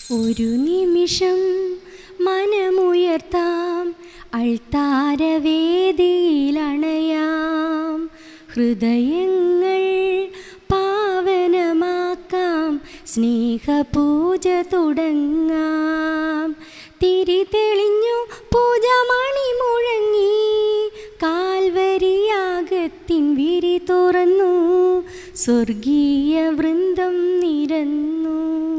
ഒരു നിമിഷം മനമുയർത്താം അൾത്താരവേദിയിലണയാം ഹൃദയങ്ങൾ പാവനമാക്കാം സ്നേഹപൂജ തുടങ്ങാം തിരി തെളിഞ്ഞു പൂജമണി മുഴങ്ങി കാൽവരിയാകത്തിൻ വിരി തുറന്നു സ്വർഗീയ വൃന്ദം നിരന്നു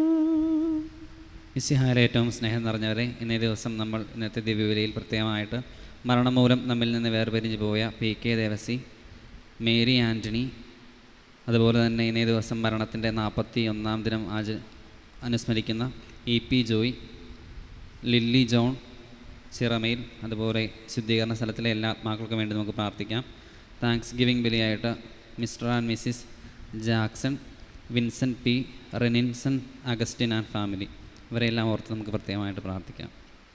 ഇസിഹാരെ ഏറ്റവും സ്നേഹം നിറഞ്ഞവരെ ഇന്നേ ദിവസം നമ്മൾ ഇന്നത്തെ ദിവ്യവിലയിൽ പ്രത്യേകമായിട്ട് മരണം മൂലം നമ്മിൽ നിന്ന് വേർപിരിഞ്ഞു പോയ പി കെ ദേവസി മേരി ആൻ്റണി അതുപോലെ തന്നെ ഇന്നേ ദിവസം മരണത്തിൻ്റെ നാൽപ്പത്തി ഒന്നാം ദിനം ആച അനുസ്മരിക്കുന്ന ഇ പി ജോയ് ലില്ലി ജോൺ ചിറമയിൽ അതുപോലെ ശുദ്ധീകരണ സ്ഥലത്തിലെ എല്ലാ ആത്മാക്കൾക്കും വേണ്ടി നമുക്ക് പ്രാർത്ഥിക്കാം താങ്ക്സ് ഗിവിംഗ് ബലിയായിട്ട് Mr and Mrs Jackson Vincent P Reninson Augustine and family ഇവരെല്ലാം ഓർത്ത് നമുക്ക് പ്രത്യേകമായിട്ട് പ്രാർത്ഥിക്കാം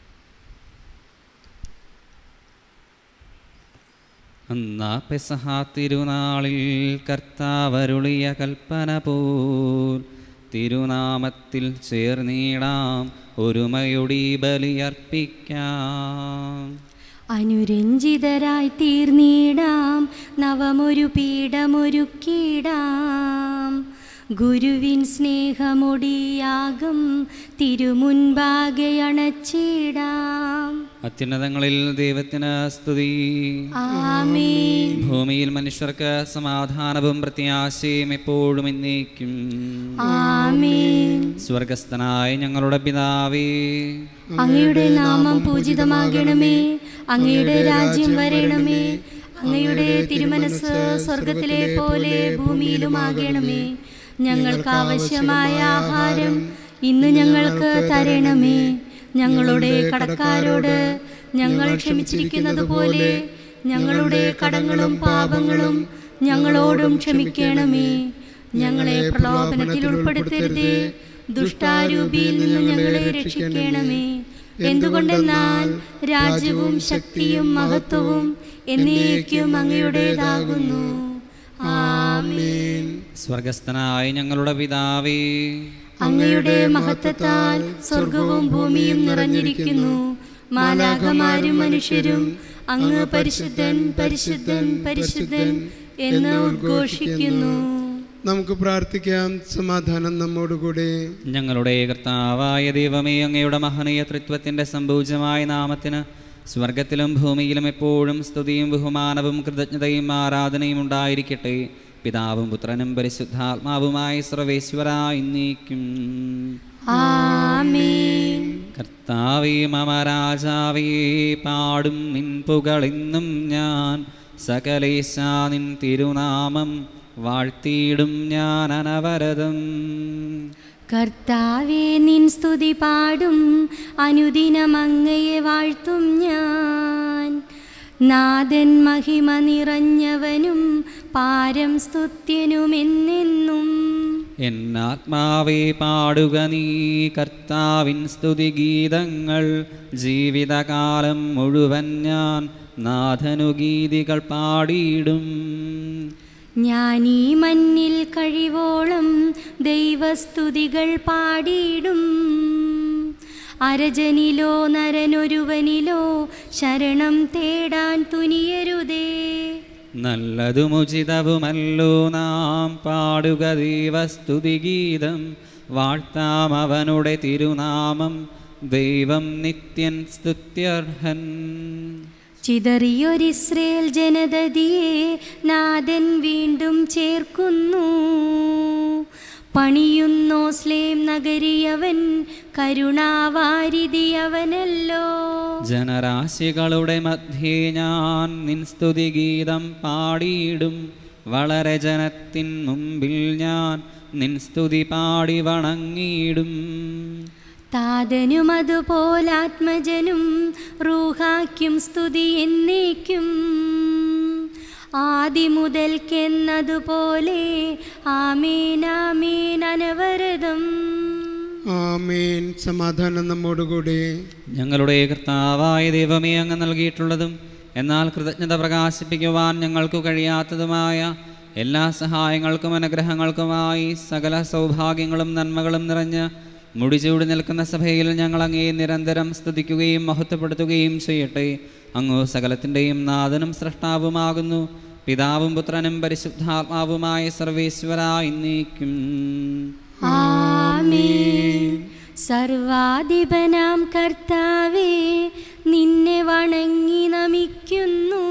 അന്നാ പെസഹ തിരുനാളിൽ കർത്താവരുളിയ കൽപ്പന പോൽ തിരുനാമത്തിൽ ചേർന്നിടാം ഒരുമയൊടി ബലിയർപ്പിക്കാം അനുരഞ്ജിതരായി തീർന്നിടാം നവമൊരു പീഠമൊരുക്കിടാം ഗുരുവിൻ സ്നേഹമൊടിയാകും തിരുമുൻപാകെ അണച്ചിടാം അത്യുന്നതങ്ങളിൽ ദൈവത്തിന് സ്തുതി ആമേൻ ഭൂമിയിൽ മനുഷ്യർക്ക് സമാധാനവും പ്രത്യാശയും എപ്പോഴും എന്നേക്കും ആമേൻ സ്വർഗസ്ഥനായ ഞങ്ങളുടെ പിതാവേ അങ്ങയുടെ നാമം പൂജിതമാകണമേ അങ്ങയുടെ രാജ്യം വരണമേ അങ്ങയുടെ തിരുമനസ് സ്വർഗത്തിലെ പോലെ ഭൂമിയിലുമാകണമേ ഞങ്ങൾക്ക് ആവശ്യമായ ആഹാരം ഇന്ന് ഞങ്ങൾക്ക് തരണമേ ഞങ്ങളുടെ കടക്കാരോട് ഞങ്ങൾ ക്ഷമിച്ചിരിക്കുന്നത് പോലെ ഞങ്ങളുടെ കടങ്ങളും പാപങ്ങളും ഞങ്ങളോടും ക്ഷമിക്കണമേ ഞങ്ങളെ പ്രലോഭനത്തിൽ ഉൾപ്പെടുത്തരുതേ ദുഷ്ടാരൂപിയിൽ നിന്ന് ഞങ്ങളെ രക്ഷിക്കണമേ എന്തുകൊണ്ടെന്നാൽ രാജ്യവും ശക്തിയും മഹത്വവും എന്നേക്കും അങ്ങയുടേതാകുന്നു ആമേൻ സ്വർഗസ്ഥനായ ഞങ്ങളുടെ പിതാവേ അങ്ങയുടെ മഹത്വത്താൽ സ്വർഗവും ഭൂമിയും നിറഞ്ഞിരിക്കുന്നു മാലാകമാരും മനുഷ്യരും അങ്ങ് പരിശുദ്ധൻ പരിശുദ്ധൻ പരിശുദ്ധൻ എന്ന് ഉദ്ഘോഷിക്കുന്നു നമുക്ക് പ്രാർത്ഥിക്കാം സമാധാനം നമ്മോടുകൂടെ ഞങ്ങളുടെ കർത്താവായ ദൈവമേ അങ്ങയുടെ മഹനീയ തൃത്വത്തിൻ്റെ സംഭൂജമായ നാമത്തിന് സ്വർഗത്തിലും ഭൂമിയിലും എപ്പോഴും സ്തുതിയും ബഹുമാനവും കൃതജ്ഞതയും ആരാധനയും ഉണ്ടായിരിക്കട്ടെ പിതാവും പുത്രനും പരിശുദ്ധാത്മാവുമായി സർവേശ്വര ഇന്നേക്കും ആമേൻ കർത്താവേ മമ രാജാവേ പാടും നിൻ പുകളിന്നും ഞാൻ സകലേശ നിൻ തിരുനാമം വാഴ്ത്തിയിടും ഞാൻ അനവരതം കർത്താവെ നിൻ സ്തുതി പാടും അനുദിനം അങ്ങയെ വാഴ്ത്തും ഞാൻ നാഥൻ മഹിമ നിറഞ്ഞവനും പാരം സ്തുത്യനുമെന്നെന്നും എന്നാത്മാവേ പാടുക നീ കർത്താവിൻ സ്തുതിഗീതങ്ങൾ ജീവിതകാലം മുഴുവൻ ഞാൻ നാഥനു ഗീതികൾ പാടിയിടും ഞാൻ ഈ മണ്ണിൽ കഴിവോളം ദൈവസ്തുതികൾ പാടിയിടും അരജനിലോ നരനൊരുവനിലോ ശരണം തേടാൻ തുനിയരുതേ നല്ലതുമുചിതവുമല്ലോ നാം പാടുക ദൈവസ്തുതിഗീതം വാഴ്ത്താം അവനുടെ തിരുനാമം ദൈവം നിത്യൻ സ്തുത്യർഹൻ ചിതറിയൊരിസ്രേൽ ജനതതിയെ നാഥൻ വീണ്ടും ചേർക്കുന്നു പണിയുന്നോസ്ലേം നഗരിയവൻ കരുണാവാരിതിയവനല്ലോ ജനരാശികളുടെ മധ്യേ ഞാൻ നിൻ സ്തുതിഗീതം പാടിയിടും വളരെ ജനത്തിൻ മുമ്പിൽ ഞാൻ നിൻ സ്തുതി പാടി വണങ്ങിയിടും താതനും അതുപോലാത്മജനും റൂഹാക്കും സ്തുതി എന്നേക്കും ആദി മുതൽക്കെന്നതുപോലെ ആമേൻ ആമേൻ അനവരതം ആമേൻ സമാധാനം നമ്മോടുകൂടെ ഞങ്ങളുടെ കർത്താവായ ദൈവമേ അങ്ങ് നൽകിയിട്ടുള്ളതും എന്നാൽ കൃതജ്ഞത പ്രകാശിപ്പിക്കുവാൻ ഞങ്ങൾക്ക് കഴിയാത്തതുമായ എല്ലാ സഹായങ്ങൾക്കും അനുഗ്രഹങ്ങൾക്കുമായി സകല സൗഭാഗ്യങ്ങളും നന്മകളും നിറഞ്ഞ് മുടിചൂടി നിൽക്കുന്ന സഭയിൽ ഞങ്ങൾ അങ്ങേ നിരന്തരം സ്തുതിക്കുകയും മഹത്വപ്പെടുത്തുകയും ചെയ്യട്ടെ അങ്ങ് സകലത്തിൻ്റെയും നാഥനും സൃഷ്ടാവുമാകുന്നു പിതാവും പുത്രനും പരിശുദ്ധാത്മാവുമായ സർവേശ്വരായി നീക്കും ആമേൻ സർവാധിപനാം കർത്താവേ നിന്നെ വണങ്ങി നമിക്കുന്നു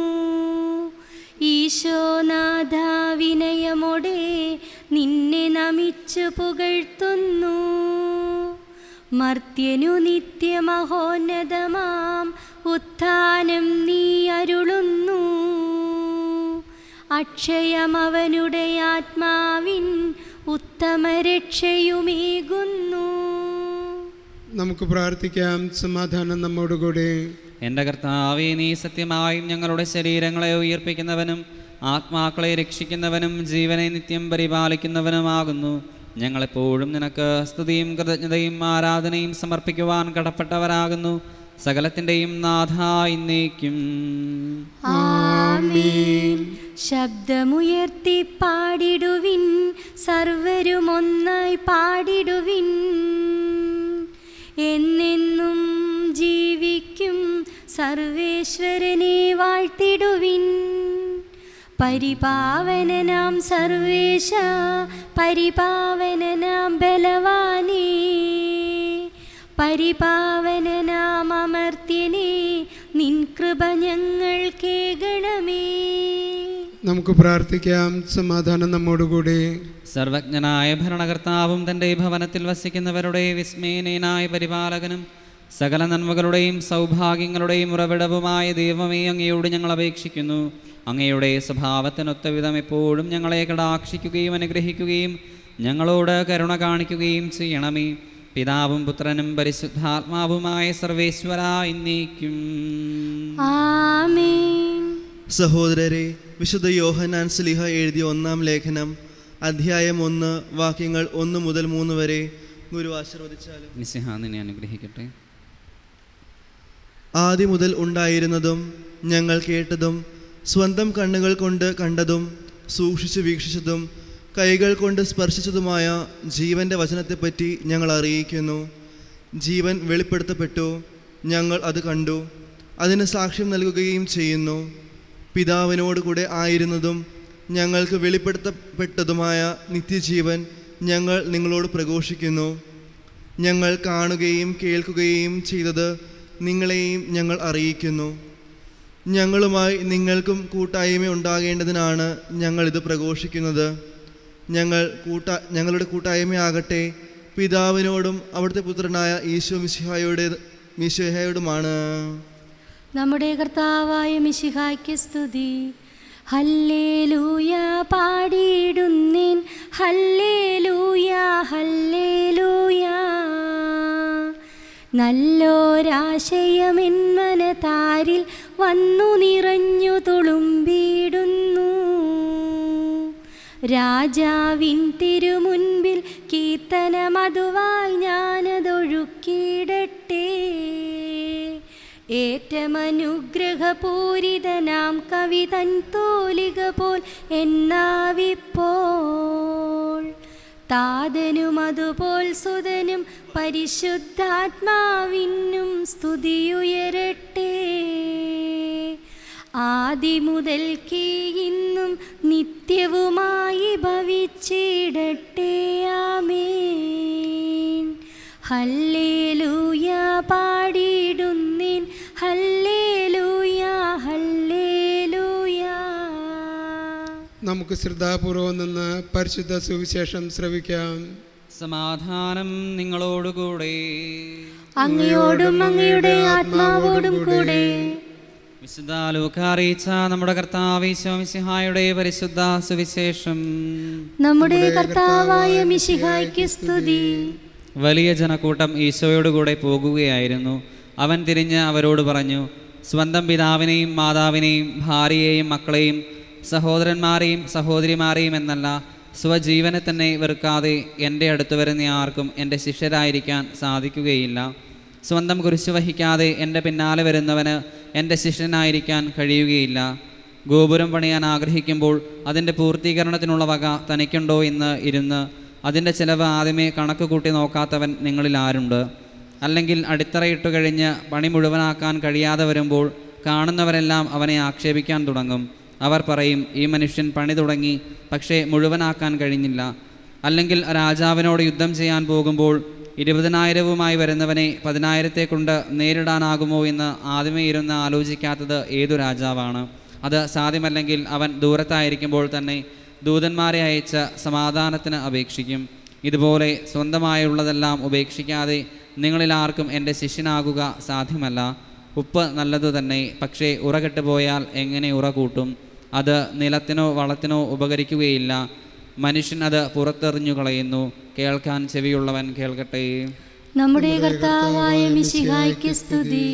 ഈശോനാഥ വിനയമോടെ നിന്നെ നമിച്ചു പുകഴ്ത്തുന്നു മർത്യനു നിത്യമഹോന്നതമാം ഉത്ഥാനം നീ അരുളുന്നു അക്ഷയമവനുടെ ആത്മാവിൻ ഉത്തമ രക്ഷയുമേകുന്നു നമുക്ക് പ്രാർത്ഥിക്കാം സമാധാനം നമ്മോടുകൂടെ എൻ്റെ കർത്താവേ നീ സത്യമായും ഞങ്ങളുടെ ശരീരങ്ങളെ ഉയർപ്പിക്കുന്നവനും ആത്മാക്കളെ രക്ഷിക്കുന്നവനും ജീവനെ നിത്യം പരിപാലിക്കുന്നവനുമാകുന്നു ഞങ്ങളെപ്പോഴും നിനക്ക് സ്തുതിയും കൃതജ്ഞതയും ആരാധനയും സമർപ്പിക്കുവാൻ കടപ്പെട്ടവരാകുന്നു സകലത്തിൻ്റെയും നാഥായി നീക്കും ആമേൻ ശബ്ദമുയർത്തി പാടിടുവിൻ സർവരും ഒന്നായി പാടിടുവിൻ എന്നെന്നും ജീവിക്കും സർവേശ്വരനെ വാഴ്ത്തിടുവിൻ പരിപാവനനാം സർവേശ പരിപാവനനാം ബലവാനേ പരിപാവനനാം അമർത്യനേ നിൻ കൃപ ഞങ്ങൾ കേകണമേ നമുക്ക് പ്രാർത്ഥിക്കാം സമാധാനം നമ്മോടുകൂടെ സർവജ്ഞനായ ഭരണകർത്താവും തൻ്റെ ഭവനത്തിൽ വസിക്കുന്നവരുടെ വിസ്മയനീയനായ പരിപാലകനും സകല നന്മകളുടെയും സൗഭാഗ്യങ്ങളുടെയും ഉറവിടവുമായ ദൈവമേ അങ്ങയോട് ഞങ്ങൾ അപേക്ഷിക്കുന്നു അങ്ങയുടെ സ്വഭാവത്തിനൊത്ത വിധം എപ്പോഴും ഞങ്ങളെ കടാക്ഷിക്കുകയും അനുഗ്രഹിക്കുകയും ഞങ്ങളോട് കരുണ കാണിക്കുകയും ചെയ്യണമേ പിതാവും പുത്രനും പരിശുദ്ധാത്മാവുമായ സർവേശ്വര എന്നേക്കും ആമേൻ സഹോദരരെ വിശുദ്ധ യോഹനാൻ സ്ലിഹ എഴുതിയ ഒന്നാം ലേഖനം അധ്യായം ഒന്ന് വാക്യങ്ങൾ ഒന്ന് മുതൽ മൂന്ന് വരെ ഗുരു ആശീർവദിച്ചാലും നിസിഹ നിന്നെ അനുഗ്രഹിക്കട്ടെ ആദ്യം മുതൽ ഉണ്ടായിരുന്നതും ഞങ്ങൾ കേട്ടതും സ്വന്തം കണ്ണുകൾ കൊണ്ട് കണ്ടതും സൂക്ഷിച്ചു വീക്ഷിച്ചതും കൈകൾ കൊണ്ട് സ്പർശിച്ചതുമായ ജീവൻ്റെ വചനത്തെപ്പറ്റി ഞങ്ങൾ അറിയിക്കുന്നു ജീവൻ വെളിപ്പെടുത്തപ്പെട്ടു ഞങ്ങൾ അത് കണ്ടു അതിന് സാക്ഷ്യം നൽകുകയും ചെയ്യുന്നു പിതാവിനോട് കൂടെ ആയിരുന്നതും ഞങ്ങൾക്ക് വെളിപ്പെടുത്തപ്പെട്ടതുമായ നിത്യജീവൻ ഞങ്ങൾ നിങ്ങളോട് പ്രഘോഷിക്കുന്നു ഞങ്ങൾ കാണുകയും കേൾക്കുകയും ചെയ്തത് നിങ്ങളെയും ഞങ്ങൾ അറിയിക്കുന്നു ഞങ്ങളുമായി നിങ്ങൾക്കും കൂട്ടായ്മ ഉണ്ടാകേണ്ടതിനാണ് ഞങ്ങളിത് പ്രഘോഷിക്കുന്നത് ഞങ്ങൾ കൂട്ട ഞങ്ങളുടെ കൂട്ടായ്മയാകട്ടെ പിതാവിനോടും അവിടുത്തെ പുത്രനായ ഈശോ മിശിഹായോടെ മിശിഹായോടുമാണ് നമ്മുടെ കർത്താവായ മിശിഹായ്ക്ക് സ്തുതി ഹല്ലേലൂയ പാടിയിടുന്നേൻ ഹല്ലേലൂയ ഹല്ലേലൂയ നല്ലോരാശയമെന്മനതാരിൽ വന്നു നിറഞ്ഞു തുളുമ്പിടുന്നു രാജാവിൻ തിരുമുൻപിൽ കീർത്തനമതുവായി ഞാനതൊഴുക്കിയിടട്ടെ ഏറ്റമനുഗ്രഹപൂരിതനാം കവി തൻ തോലിക പോൽ എന്നാവിപ്പോൾ താതനും അതുപോൽ സുതനും പരിശുദ്ധാത്മാവിനും സ്തുതിയുയരട്ടെ ആദിമുതൽക്കേ ഇന്നും നിത്യവുമായി ഭവിച്ചിടട്ടെ ആമേൻ ഹല്ലേലൂയ പാടിയിടുന്നേൻ ഹല്ലേലൂയ ഹല്ലേലൂയ നമുക്ക് ശ്രദ്ധാപൂർവം നിന്ന് പരിശുദ്ധ സുവിശേഷം ശ്രവിക്കാം സമാധാനം നിങ്ങളോടുകൂടെ അങ്ങയോടും അങ്ങയുടെ ആത്മാവോടും കൂടെ വിശുദ്ധ ലൂക്ക അറിയിച്ച നമ്മുടെ കർത്താവ് ഈശോമിസിഹായുടെ പരിശുദ്ധ സുവിശേഷം നമ്മുടെ കർത്താവായ മിശിഹായ്ക്ക് സ്തുതി വലിയ ജനക്കൂട്ടം ഈശോയോടുകൂടെ പോകുകയായിരുന്നു അവൻ തിരിഞ്ഞ് അവരോട് പറഞ്ഞു സ്വന്തം പിതാവിനെയും മാതാവിനെയും ഭാര്യയെയും മക്കളെയും സഹോദരന്മാരെയും സഹോദരിമാരെയും എന്നല്ല സ്വജീവനെ തന്നെ വെറുക്കാതെ എൻ്റെ അടുത്ത് വരുന്ന ആർക്കും എൻ്റെ ശിഷ്യരായിരിക്കാൻ സാധിക്കുകയില്ല സ്വന്തം കുരിശു വഹിക്കാതെ എൻ്റെ പിന്നാലെ വരുന്നവന് എൻ്റെ ശിഷ്യനായിരിക്കാൻ കഴിയുകയില്ല ഗോപുരം പണിയാൻ ആഗ്രഹിക്കുമ്പോൾ അതിൻ്റെ പൂർത്തീകരണത്തിനുള്ള വക തനിക്കുണ്ടോ എന്ന് ഇരുന്ന് അതിൻ്റെ ചിലവ് ആദ്യമേ കണക്ക് കൂട്ടി നോക്കാത്തവൻ നിങ്ങളിൽ ആരുണ്ട് അല്ലെങ്കിൽ അടിത്തറയിട്ട് കഴിഞ്ഞ് പണി മുഴുവനാക്കാൻ കഴിയാതെ വരുമ്പോൾ കാണുന്നവരെല്ലാം അവനെ ആക്ഷേപിക്കാൻ തുടങ്ങും അവർ പറയും ഈ മനുഷ്യൻ പണി തുടങ്ങി പക്ഷേ മുഴുവനാക്കാൻ കഴിഞ്ഞില്ല അല്ലെങ്കിൽ രാജാവിനോട് യുദ്ധം ചെയ്യാൻ പോകുമ്പോൾ ഇരുപതിനായിരവുമായി വരുന്നവനെ പതിനായിരത്തെ കൊണ്ട് നേരിടാനാകുമോ എന്ന് ആദ്യമേ ഇരുന്ന് ആലോചിക്കാത്തത് ഏതു രാജാവാണ് അത് സാധ്യമല്ലെങ്കിൽ അവൻ ദൂരത്തായിരിക്കുമ്പോൾ തന്നെ ദൂതന്മാരെ അയച്ച് സമാധാനത്തിന് അപേക്ഷിക്കും ഇതുപോലെ സ്വന്തമായുള്ളതെല്ലാം ഉപേക്ഷിക്കാതെ നിങ്ങളിൽ ആർക്കും എൻ്റെ ശിഷ്യനാകുക സാധ്യമല്ല ഉപ്പ് നല്ലതു തന്നെ പക്ഷേ ഉറകെട്ട് പോയാൽ എങ്ങനെ ഉറ കൂട്ടും അത് നിലത്തിനോ വളത്തിനോ ഉപകരിക്കുകയില്ല മനുഷ്യൻ അത് പുറത്തെറിഞ്ഞു കളയുന്നു കേൾക്കാൻ ചെവിയുള്ളവൻ കേൾക്കട്ടെ നമ്മുടെ കർത്താവായ മിശിഹായ്ക്ക് സ്തുതി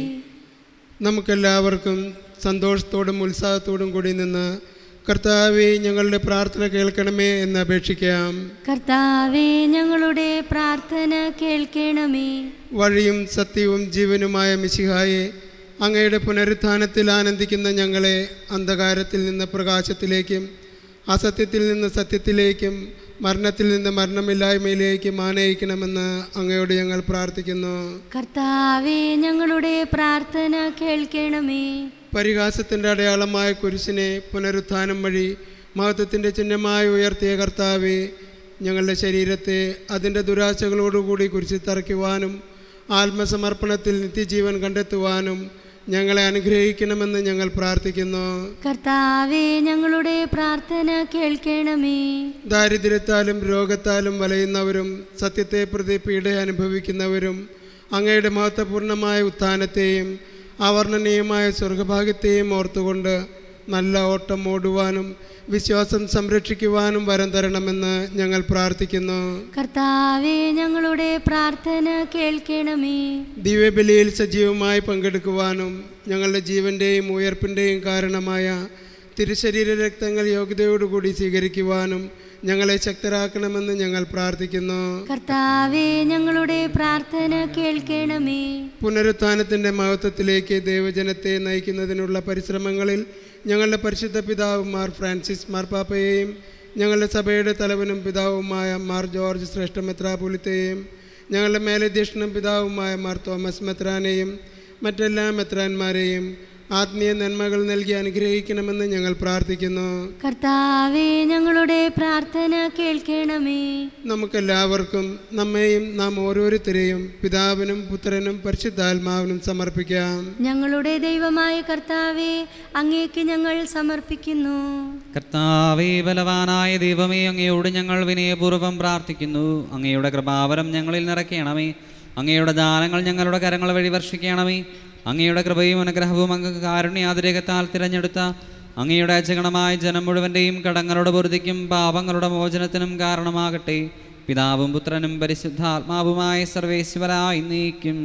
നമുക്കെല്ലാവർക്കും സന്തോഷത്തോടും ഉത്സാഹത്തോടും കൂടി നിന്ന് കർത്താവെ ഞങ്ങളുടെ പ്രാർത്ഥന കേൾക്കണമേ എന്ന് അപേക്ഷിക്കാം കർത്താവേ ഞങ്ങളുടെ പ്രാർത്ഥന കേൾക്കണമേ വഴിയും സത്യവും ജീവനുമായ മിശിഹായെ അങ്ങയുടെ പുനരുത്ഥാനത്തിൽ ആനന്ദിക്കുന്ന ഞങ്ങളെ അന്ധകാരത്തിൽ നിന്ന് പ്രകാശത്തിലേക്കും അസത്യത്തിൽ നിന്ന് സത്യത്തിലേക്കും മരണത്തിൽ നിന്ന് മരണമില്ലായ്മയിലേക്കും ആനയിക്കണമെന്ന് അങ്ങയോട് ഞങ്ങൾ പ്രാർത്ഥിക്കുന്നു കർത്താവേ ഞങ്ങളുടെ പ്രാർത്ഥന കേൾക്കണമേ പരിഹാസത്തിൻ്റെ അടയാളമായ കുരിശിനെ പുനരുത്ഥാനം വഴി മഹത്വത്തിൻ്റെ ചിഹ്നമായി ഉയർത്തിയ കർത്താവെ ഞങ്ങളുടെ ശരീരത്തെ അതിൻ്റെ ദുരാശകളോടുകൂടി കുരിശിൽ തറയ്ക്കുവാനും ആത്മസമർപ്പണത്തിൽ നിത്യജീവൻ കണ്ടെത്തുവാനും ഞങ്ങളെ അനുഗ്രഹിക്കണമെന്ന് ഞങ്ങൾ പ്രാർത്ഥിക്കുന്നു കർത്താവേ ഞങ്ങളുടെ പ്രാർത്ഥന കേൾക്കണമേ ദാരിദ്ര്യത്താലും രോഗത്താലും വലയുന്നവരും സത്യത്തെ പ്രതി പീഡ അനുഭവിക്കുന്നവരും അങ്ങയുടെ മഹത്വപൂർണമായ ഉത്ഥാനത്തെയും അവർണ്ണനീയമായ സ്വർഗഭാഗ്യത്തെയും ഓർത്തുകൊണ്ട് നല്ല ഓട്ടം ഓടുവാനും വിശ്വാസം സംരക്ഷിക്കുവാനും വരം തരണമെന്ന് ഞങ്ങൾ പ്രാർത്ഥിക്കുന്നു കർത്താവേ ഞങ്ങളുടെ പ്രാർത്ഥന കേൾക്കണമേ ദിവ്യബലിയിൽ സജീവമായി പങ്കെടുക്കുവാനും ഞങ്ങളുടെ ജീവൻ്റെയും ഉയർപ്പിൻ്റെയും കാരണമായ തിരുശരീര രക്തങ്ങൾ യോഗ്യതയോടുകൂടി സ്വീകരിക്കുവാനും ഞങ്ങളെ ശക്തരാക്കണമെന്ന് ഞങ്ങൾ പ്രാർത്ഥിക്കുന്നു കർത്താവേ ഞങ്ങളുടെ പ്രാർത്ഥന കേൾക്കണമേ പുനരുത്ഥാനത്തിൻ്റെ മഹത്വത്തിലേക്ക് ദൈവജനത്തെ നയിക്കുന്നതിനുള്ള പരിശ്രമങ്ങളിൽ ഞങ്ങളുടെ പരിശുദ്ധ പിതാവ് മാർ ഫ്രാൻസിസ് മാർപ്പാപ്പയെയും ഞങ്ങളുടെ സഭയുടെ തലവനും പിതാവുമായ മാർ ജോർജ് ശ്രേഷ്ഠ മെത്രാപൊലിത്തെയും ഞങ്ങളുടെ മേലധ്യക്ഷനും പിതാവുമായ മാർ തോമസ് മെത്രാനെയും മറ്റെല്ലാ മെത്രാന്മാരെയും ആത്മീയ നന്മകൾ നൽകി അനുഗ്രഹിക്കണമെന്ന് ഞങ്ങൾ പ്രാർത്ഥിക്കുന്നു കർത്താവേ ഞങ്ങളുടെ പ്രാർത്ഥന കേൾക്കണമേ നമുക്കെല്ലാവർക്കും നമ്മെയും നാം ഓരോരുത്തരെയും പിതാവിനും പുത്രനും പരിശുദ്ധാത്മാവിനും സമർപ്പിക്കാം ഞങ്ങളുടെ ദൈവമായ കർത്താവേ അങ്ങേക്ക് ഞങ്ങൾ സമർപ്പിക്കുന്നു കർത്താവേ ബലവാനായ ദൈവമേ അങ്ങയോട് ഞങ്ങൾ വിനയപൂർവ്വം പ്രാർത്ഥിക്കുന്നു അങ്ങയുടെ കൃപാവരം ഞങ്ങളിൽ നിറയ്ക്കണമേ അങ്ങയുടെ ദാനങ്ങൾ ഞങ്ങളുടെ കരങ്ങൾ വഴി വർഷിക്കണമേ അങ്ങയുടെ കൃപയും അനുഗ്രഹവും അങ്ങ് കാരുണ്യാതിരേകത്താൽ തിരഞ്ഞെടുത്ത അങ്ങയുടെ അജഗണമായ ജനം മുഴുവൻ്റെയും കടങ്ങളുടെ പൊറുതിക്കും പാപങ്ങളുടെ മോചനത്തിനും കാരണമാകട്ടെ പിതാവും പുത്രനും പരിശുദ്ധാത്മാവുമായ സർവേശ്വരായി നീക്കും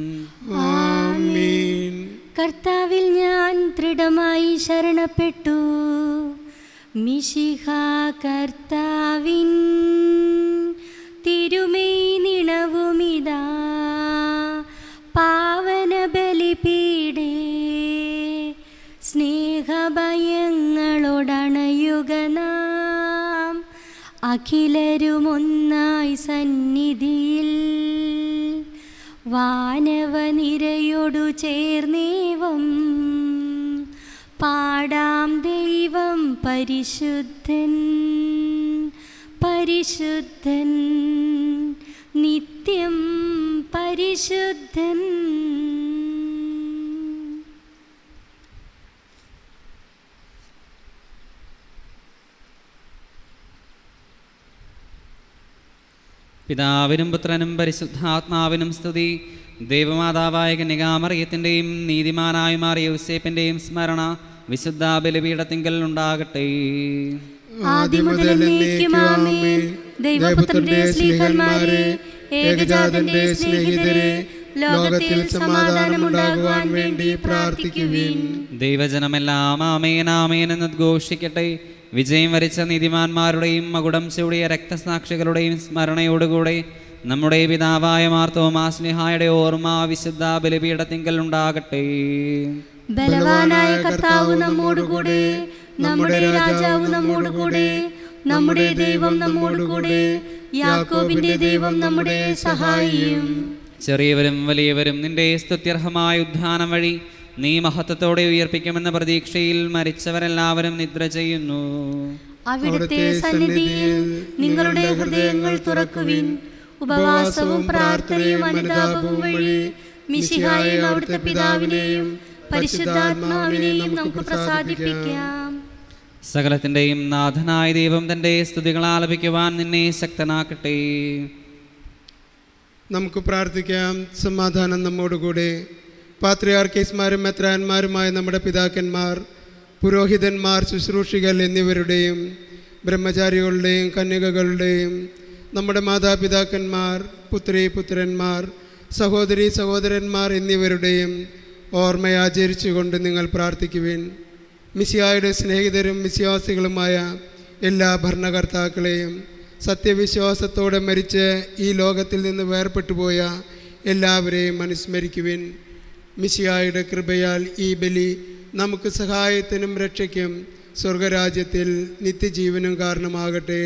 ആമീൻ കർത്താവിൽ ഞാൻ ദൃഢമായി ശരണപ്പെട്ടു മിശിഹ കർത്താവിൻ തിരുമൈ നിണവുമിതാ പാവന ബലിപീഡേ സ്നേഹഭയങ്ങളോടണയുക നാം അഖിലരുമൊന്നായി സന്നിധിയിൽ വാനവനിരയോടു ചേർന്നേവം പാടാം ദൈവം പരിശുദ്ധൻ പരിശുദ്ധൻ നിത്യം പരിശുദ്ധൻ പിതാവിനും പുത്രനും പരിശുദ്ധാത്മാവിനും സ്തുതി ദൈവമാതാവായ കന്യകാമറിയത്തിൻ്റെയും നീതിമാനായ മാറിയ യൂസേപ്പിൻ്റെയും സ്മരണ വിശുദ്ധ ബലിപീഠത്തിങ്കൽ ഉണ്ടാകട്ടെ ആദ്യം മുതൽ എന്നേക്കും ആമേൻ ദൈവപുത്രന്റെ സ്നേഹന്മാരെ ഏകജാതന്റെ സ്നേഹിതരെ ലോകത്തിൽ സമാധാനമുണ്ടാകുവാൻ വേണ്ടി പ്രാർത്ഥിക്കുവിൻ ദൈവജനമെല്ലാം ആമേൻ ആമേൻ എന്ന് ഘോഷിക്കട്ടെ വിജയം വരിച്ച നീതിമാന്മാരുടെയും മകുടം ചൂടിയ രക്തസാക്ഷികളുടെയും സ്മരണയോടുകൂടെ നമ്മുടെ പിതാവായ മാർത്തോമാസ്ലിഹായുടെ ഓർമ്മ വിശുദ്ധ ബലിപീഠത്തിങ്കൽ ഉണ്ടാകട്ടെ ബലവാനായ കർത്താവ് നമ്മോടുകൂടെ നമ്മുടെ രാജാവ് നമ്മോടുകൂടെ നമ്മുടെ ദൈവം നമ്മോടുകൂടെ യാക്കോബിന്റെ ദൈവം നമ്മുടെ സഹായിയും ചെറിയവരും വലിയവരും നിന്റെ സ്തുത്യർഹമായ ഉദ്ധാനം വഴി നീ മഹത്വത്തോടെ ഉയർപ്പിക്കുമെന്ന പ്രതീക്ഷയിൽ മരിച്ചവരെല്ലാവരും നിദ്ര ചെയ്യുന്നു അവിടുത്തെ സന്നിധിയിൽ നിങ്ങളുടെ ഹൃദയങ്ങൾ തുറക്കുവിൻ ഉപവാസവും പ്രാർത്ഥനയും അനുതാപവും വഴി മിശിഹായും അവിടുത്തെ പിതാവിനെയും പരിശുദ്ധാത്മാവിനെയും നമുക്ക് പ്രസാദിപ്പിക്കാം സകലത്തിൻ്റെയും നാഥനായ ദൈവം തൻ്റെ സ്തുതികൾ ആലപിക്കുവാൻ നിന്നെ ശക്തനാക്കട്ടെ നമുക്ക് പ്രാർത്ഥിക്കാം സമാധാനം നമ്മോടുകൂടെ പാത്രിയാർക്കേസ്മാരും മെത്രാന്മാരുമായ നമ്മുടെ പിതാക്കന്മാർ പുരോഹിതന്മാർ ശുശ്രൂഷികൾ എന്നിവരുടെയും ബ്രഹ്മചാരികളുടെയും കന്യകകളുടെയും നമ്മുടെ മാതാപിതാക്കന്മാർ പുത്രി പുത്രന്മാർ സഹോദരി സഹോദരന്മാർ എന്നിവരുടെയും ഓർമ്മയാചരിച്ചുകൊണ്ട് നിങ്ങൾ പ്രാർത്ഥിക്കുവിൻ മിസിയായുടെ സ്നേഹിതരും വിശ്വാസികളുമായ എല്ലാ ഭരണകർത്താക്കളെയും സത്യവിശ്വാസത്തോടെ മരിച്ച് ഈ ലോകത്തിൽ നിന്ന് വേർപെട്ടു പോയ എല്ലാവരെയും അനുസ്മരിക്കുവിൻ മിശിയായുടെ കൃപയാൽ ഈ ബലി നമുക്ക് സഹായത്തിനും രക്ഷയ്ക്കും സ്വർഗരാജ്യത്തിൽ നിത്യജീവനും കാരണമാകട്ടെ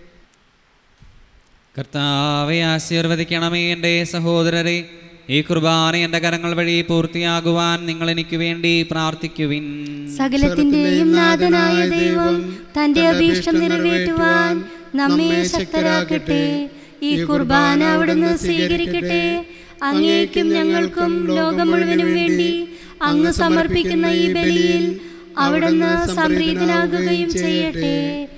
കർത്താവെ ആശീർവദിക്കണമേ എൻ്റെ സഹോദരരെ ഈ കുർബാന എൻ്റെ കരങ്ങൾ വഴി പൂർത്തിയാകുവാൻ നിങ്ങൾ എനിക്ക് വേണ്ടി പ്രാർത്ഥിക്കുവിൻ സകലത്തിന്റെയും നാഥനായ ദൈവം തന്റെ അഭീഷ്ടം നിറവേറ്റുവാൻ നമ്മെ ശക്തരാക്കട്ടെ ഈ കുർബാന അവിടുന്ന് സ്വീകരിക്കട്ടെ അങ്ങേക്കും ഞങ്ങൾക്കും ലോകം മുഴുവനും വേണ്ടി അങ്ങ് സമർപ്പിക്കുന്ന ഈ ബലിയിൽ അവിടുന്ന് സംപ്രീതനാകുകയും ചെയ്യട്ടെ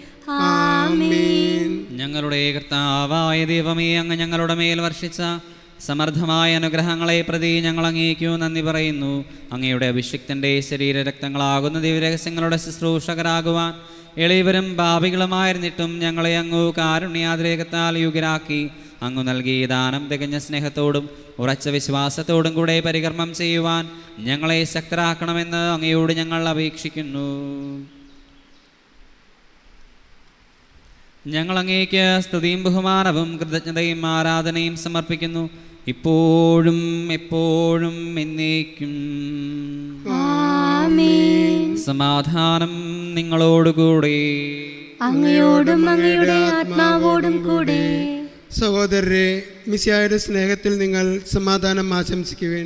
ആമേൻ ഞങ്ങളുടെ കർത്താവായ ദൈവമേ അങ്ങ് ഞങ്ങളുടെ മേൽ വർഷിച്ച സമർത്ഥമായ അനുഗ്രഹങ്ങളെ പ്രതി ഞങ്ങൾ അങ്ങേക്കു നന്ദി പറയുന്നു അങ്ങയുടെ അഭിഷിക്തൻ്റെ ശരീരരക്തങ്ങളാകുന്ന ദിവ്യരഹസ്യങ്ങളുടെ ശുശ്രൂഷകരാകുവാൻ എളിയവരും ഭാവികളുമായിരുന്നിട്ടും ഞങ്ങളെ അങ്ങു കാരുണ്യാതിരേകത്താൽ യുഗരാക്കി അങ്ങു നൽകിയ ദാനം തികഞ്ഞ സ്നേഹത്തോടും ഉറച്ച വിശ്വാസത്തോടും കൂടെ പരികർമ്മം ചെയ്യുവാൻ ഞങ്ങളെ ശക്തരാക്കണമെന്ന് അങ്ങയോട് ഞങ്ങൾ അപേക്ഷിക്കുന്നു ഞങ്ങൾ അങ്ങേക്ക് സ്തുതിയും ബഹുമാനവും കൃതജ്ഞതയും ആരാധനയും സമർപ്പിക്കുന്നു ഇപ്പോഴും എപ്പോഴും എന്നേക്കും ആമേൻ സമാധാനം നിങ്ങളോടുകൂടെ അങ്ങയോടും അങ്ങയുടെ ആത്മാവോടും കൂടെ സഹോദരരെ മിസിയായുടെ സ്നേഹത്തിൽ നിങ്ങൾ സമാധാനം ആശംസിക്കുവിൻ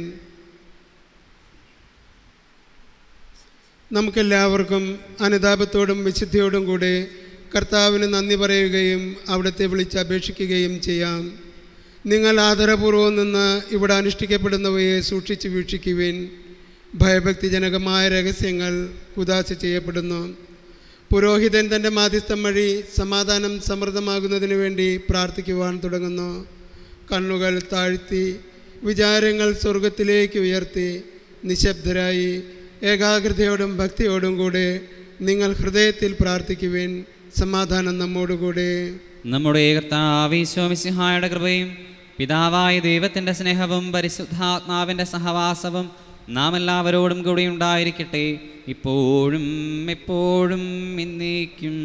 നമുക്കെല്ലാവർക്കും അനുതാപത്തോടും വിശുദ്ധിയോടും കൂടെ കർത്താവിന് നന്ദി പറയുകയും അവിടുത്തെ വിളിച്ച് അപേക്ഷിക്കുകയും ചെയ്യാം നിങ്ങൾ ആദരപൂർവ്വം നിന്ന് ഇവിടെ അനുഷ്ഠിക്കപ്പെടുന്നവയെ സൂക്ഷിച്ച് വീക്ഷിക്കുവിൻ ഭയഭക്തിജനകമായ രഹസ്യങ്ങൾ ഉദാശ ചെയ്യപ്പെടുന്നു പുരോഹിതൻ തൻ്റെ മാധ്യസ്ഥം വഴി സമാധാനം സമൃദ്ധമാകുന്നതിന് വേണ്ടി പ്രാർത്ഥിക്കുവാൻ തുടങ്ങുന്നു കണ്ണുകൾ താഴ്ത്തി വിചാരങ്ങൾ സ്വർഗത്തിലേക്ക് ഉയർത്തി നിശബ്ദരായി ഏകാഗ്രതയോടും ഭക്തിയോടും കൂടെ നിങ്ങൾ ഹൃദയത്തിൽ പ്രാർത്ഥിക്കുവിൻ സമാധാനം നമ്മോടുകൂടെ നമ്മുടെ കർത്താവീശ്വമിസിഹായുടെ കൃപയും പിതാവായ ദൈവത്തിൻ്റെ സ്നേഹവും പരിശുദ്ധാത്മാവിൻ്റെ സഹവാസവും നാം എല്ലാവരോടും കൂടി ഉണ്ടായിരിക്കട്ടെ ഇപ്പോഴും എപ്പോഴും എന്നേക്കും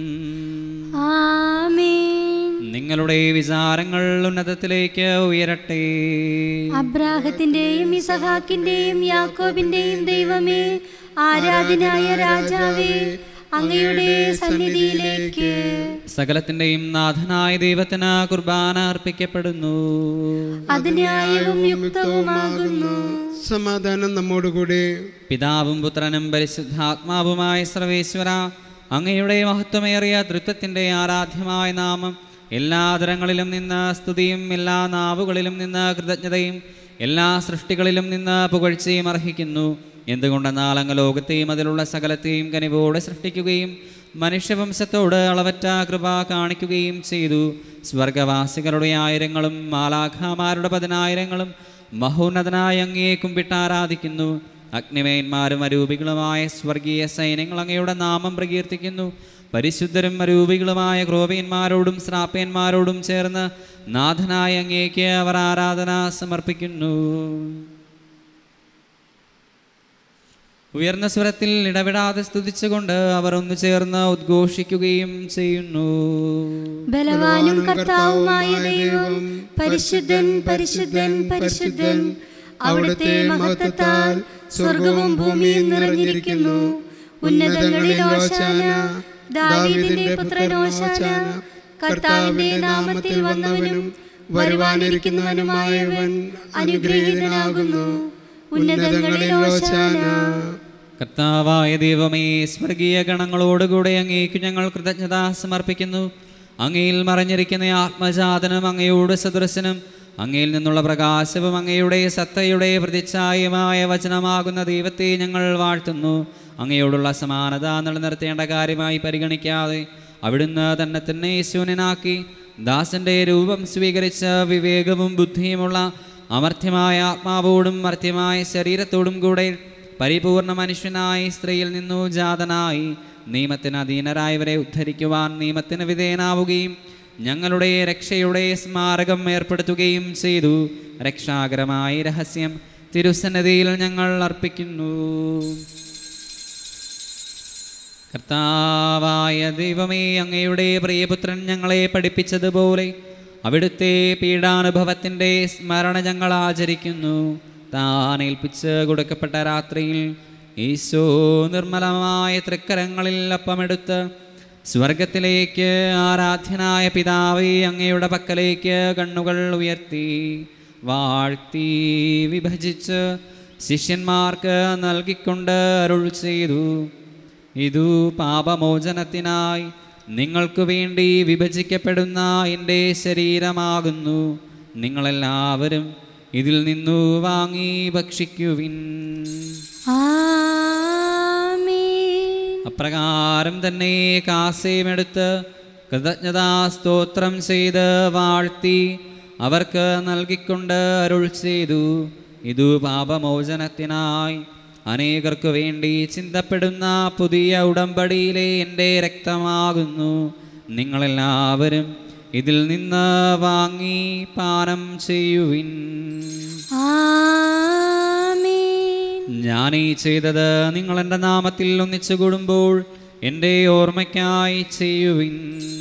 ആമേൻ നിങ്ങളുടെ വിചാരങ്ങൾ ഉന്നതത്തിലേക്ക് ഉയരട്ടെ അബ്രാഹത്തിന്റെയും ഇസഹാക്കിന്റെയും യാക്കോബിന്റെയും ദൈവമേ ആരാധനായ രാജാവേ അങ്ങയുടെ സന്നിധിയിലേക്ക് സകലത്തിൻ്റെയും നാഥനായ ദൈവത്തിന് കുർബാന അർപ്പിക്കപ്പെടുന്നു അത് ന്യായവും യുക്തവുമാകുന്നു സമാധാനം നമ്മോടുകൂടെ പിതാവും പുത്രനും പരിശുദ്ധാത്മാവുമായ സർവേശ്വര അങ്ങയുടെ മഹത്വമേറിയ തൃത്വത്തിൻ്റെ ആരാധ്യമായ നാമം എല്ലാ തരങ്ങളിലും നിന്ന് സ്തുതിയും എല്ലാ നാവുകളിലും നിന്ന് കൃതജ്ഞതയും എല്ലാ സൃഷ്ടികളിലും നിന്ന് പുകഴ്ചയും അർഹിക്കുന്നു എന്തുകൊണ്ടെന്നാൽ അങ്ങ് ലോകത്തെയും അതിലുള്ള സകലത്തെയും കനിവോടെ സൃഷ്ടിക്കുകയും മനുഷ്യവംശത്തോട് അളവറ്റ കൃപ കാണിക്കുകയും ചെയ്തു സ്വർഗവാസികളുടെ ആയിരങ്ങളും മാലാഖാമാരുടെ പതിനായിരങ്ങളും മഹോന്നതനായ അങ്ങയെ കുമ്പിട്ട് ആരാധിക്കുന്നു അഗ്നിമയന്മാരും അരൂപികളുമായ സ്വർഗീയ സൈന്യങ്ങൾ അങ്ങയുടെ നാമം പ്രകീർത്തിക്കുന്നു പരിശുദ്ധരും അരൂപികളുമായ ക്രോപയന്മാരോടും ശ്രാപ്പയന്മാരോടും ചേർന്ന് നാഥനായ അങ്ങേക്ക് അവർ ആരാധന സമർപ്പിക്കുന്നു ഉയർന്ന സ്വരത്തിൽ ഇടപെടാതെ സ്തുതിച്ചുകൊണ്ട് അവർ ഒന്നു ചേർന്ന് ഉദ്ഘോഷിക്കുകയും ചെയ്യുന്നു ബലവാനും കർത്താവുമായ ദൈവം പരിശുദ്ധൻ പരിശുദ്ധൻ പരിശുദ്ധൻ അവിടുത്തെ മഹത്വത്താൽ സ്വർഗവും ഭൂമിയും നിറഞ്ഞിരിക്കുന്നു ഉന്നതങ്ങളിൽ ഓശാന ദാവീദിന്റെ പുത്രൻ ഓശാന കർത്താവിന്റെ നാമത്തിൽ വന്നവനും വരുവാനിരിക്കുന്നവനുമായവൻ അനുഗ്രഹീതനാകുന്നു ഉന്നതങ്ങളിൽ ഓശാന കർത്താവായ ദൈവമേ സ്വർഗീയ ഗണങ്ങളോടുകൂടെ അങ്ങേക്ക് ഞങ്ങൾ കൃതജ്ഞത സമർപ്പിക്കുന്നു അങ്ങയിൽ മറഞ്ഞിരിക്കുന്ന ആത്മജാതനും അങ്ങയോട് സദൃശനും അങ്ങയിൽ നിന്നുള്ള പ്രകാശവും അങ്ങയുടെ സത്തയുടെ പ്രതിച്ഛായമായ വചനമാകുന്ന ദൈവത്തെ ഞങ്ങൾ വാഴ്ത്തുന്നു അങ്ങയോടുള്ള സമാനത നിലനിർത്തേണ്ട കാര്യമായി പരിഗണിക്കാതെ അവിടുന്ന് തന്നെ തന്നെ ശൂന്യനാക്കി ദാസന്റെ രൂപം സ്വീകരിച്ച വിവേകവും ബുദ്ധിയുമുള്ള അമർത്യമായ ആത്മാവോടും മർത്യമായ ശരീരത്തോടും കൂടെ പരിപൂർണ മനുഷ്യനായി സ്ത്രീയിൽ നിന്നു ജാതനായി നിയമത്തിന് അധീനരായവരെ ഉദ്ധരിക്കുവാൻ നിയമത്തിന് വിധേയനാവുകയും ഞങ്ങളുടെ രക്ഷയുടെ സ്മാരകം ഏർപ്പെടുത്തുകയും ചെയ്തു രക്ഷാകരമായ രഹസ്യം തിരുസന്നതിയിൽ ഞങ്ങൾ അർപ്പിക്കുന്നു കർത്താവായ ദൈവമേ അങ്ങയുടെ പ്രിയപുത്രൻ ഞങ്ങളെ പഠിപ്പിച്ചതുപോലെ അവിടുത്തെ പീഡാനുഭവത്തിൻ്റെ സ്മരണ ഞങ്ങൾ ആചരിക്കുന്നു താൻ ഏൽപ്പിച്ച് കൊടുക്കപ്പെട്ട രാത്രിയിൽ ഈശോ നിർമ്മലമായ തൃക്കരങ്ങളിൽ അപ്പമെടുത്ത് സ്വർഗത്തിലേക്ക് ആരാധ്യനായ പിതാവേ അങ്ങയുടെ പക്കലേക്ക് കണ്ണുകൾ ഉയർത്തി വാഴ്ത്തി വിഭജിച്ച് ശിഷ്യന്മാർക്ക് നൽകിക്കൊണ്ട് അരുൾ ചെയ്തു ഇതു പാപമോചനത്തിനായി നിങ്ങൾക്ക് വേണ്ടി വിഭജിക്കപ്പെടുന്ന എൻ്റെ ശരീരമാകുന്നു നിങ്ങളെല്ലാവരും ഇതിൽ നിന്നു വാങ്ങി ഭക്ഷിക്കുവിൻ ആമേൻ അപ്രകാരം തന്നെ കാസയുമെടുത്ത് കൃതജ്ഞതാ സ്തോത്രം ചെയ്ത് വാഴ്ത്തി അവർക്ക് നൽകിക്കൊണ്ട് അരുൾ ചെയ്തു ഇതു പാപമോചനത്തിനായി അനേകർക്കു വേണ്ടി ചിന്തപ്പെടുന്ന പുതിയ ഉടമ്പടിയിലെ എൻ്റെ രക്തമാകുന്നു നിങ്ങളെല്ലാവരും ഇതിൽ നിന്ന് വാങ്ങി പാനം ചെയ്യുവിൻ ആമേൻ ഞാൻ ഈ ചെയ്തത് നിങ്ങൾ എൻ്റെ നാമത്തിൽ ഒന്നിച്ചു കൂടുമ്പോൾ എൻ്റെ ഓർമ്മയ്ക്കായി ചെയ്യുവിൻ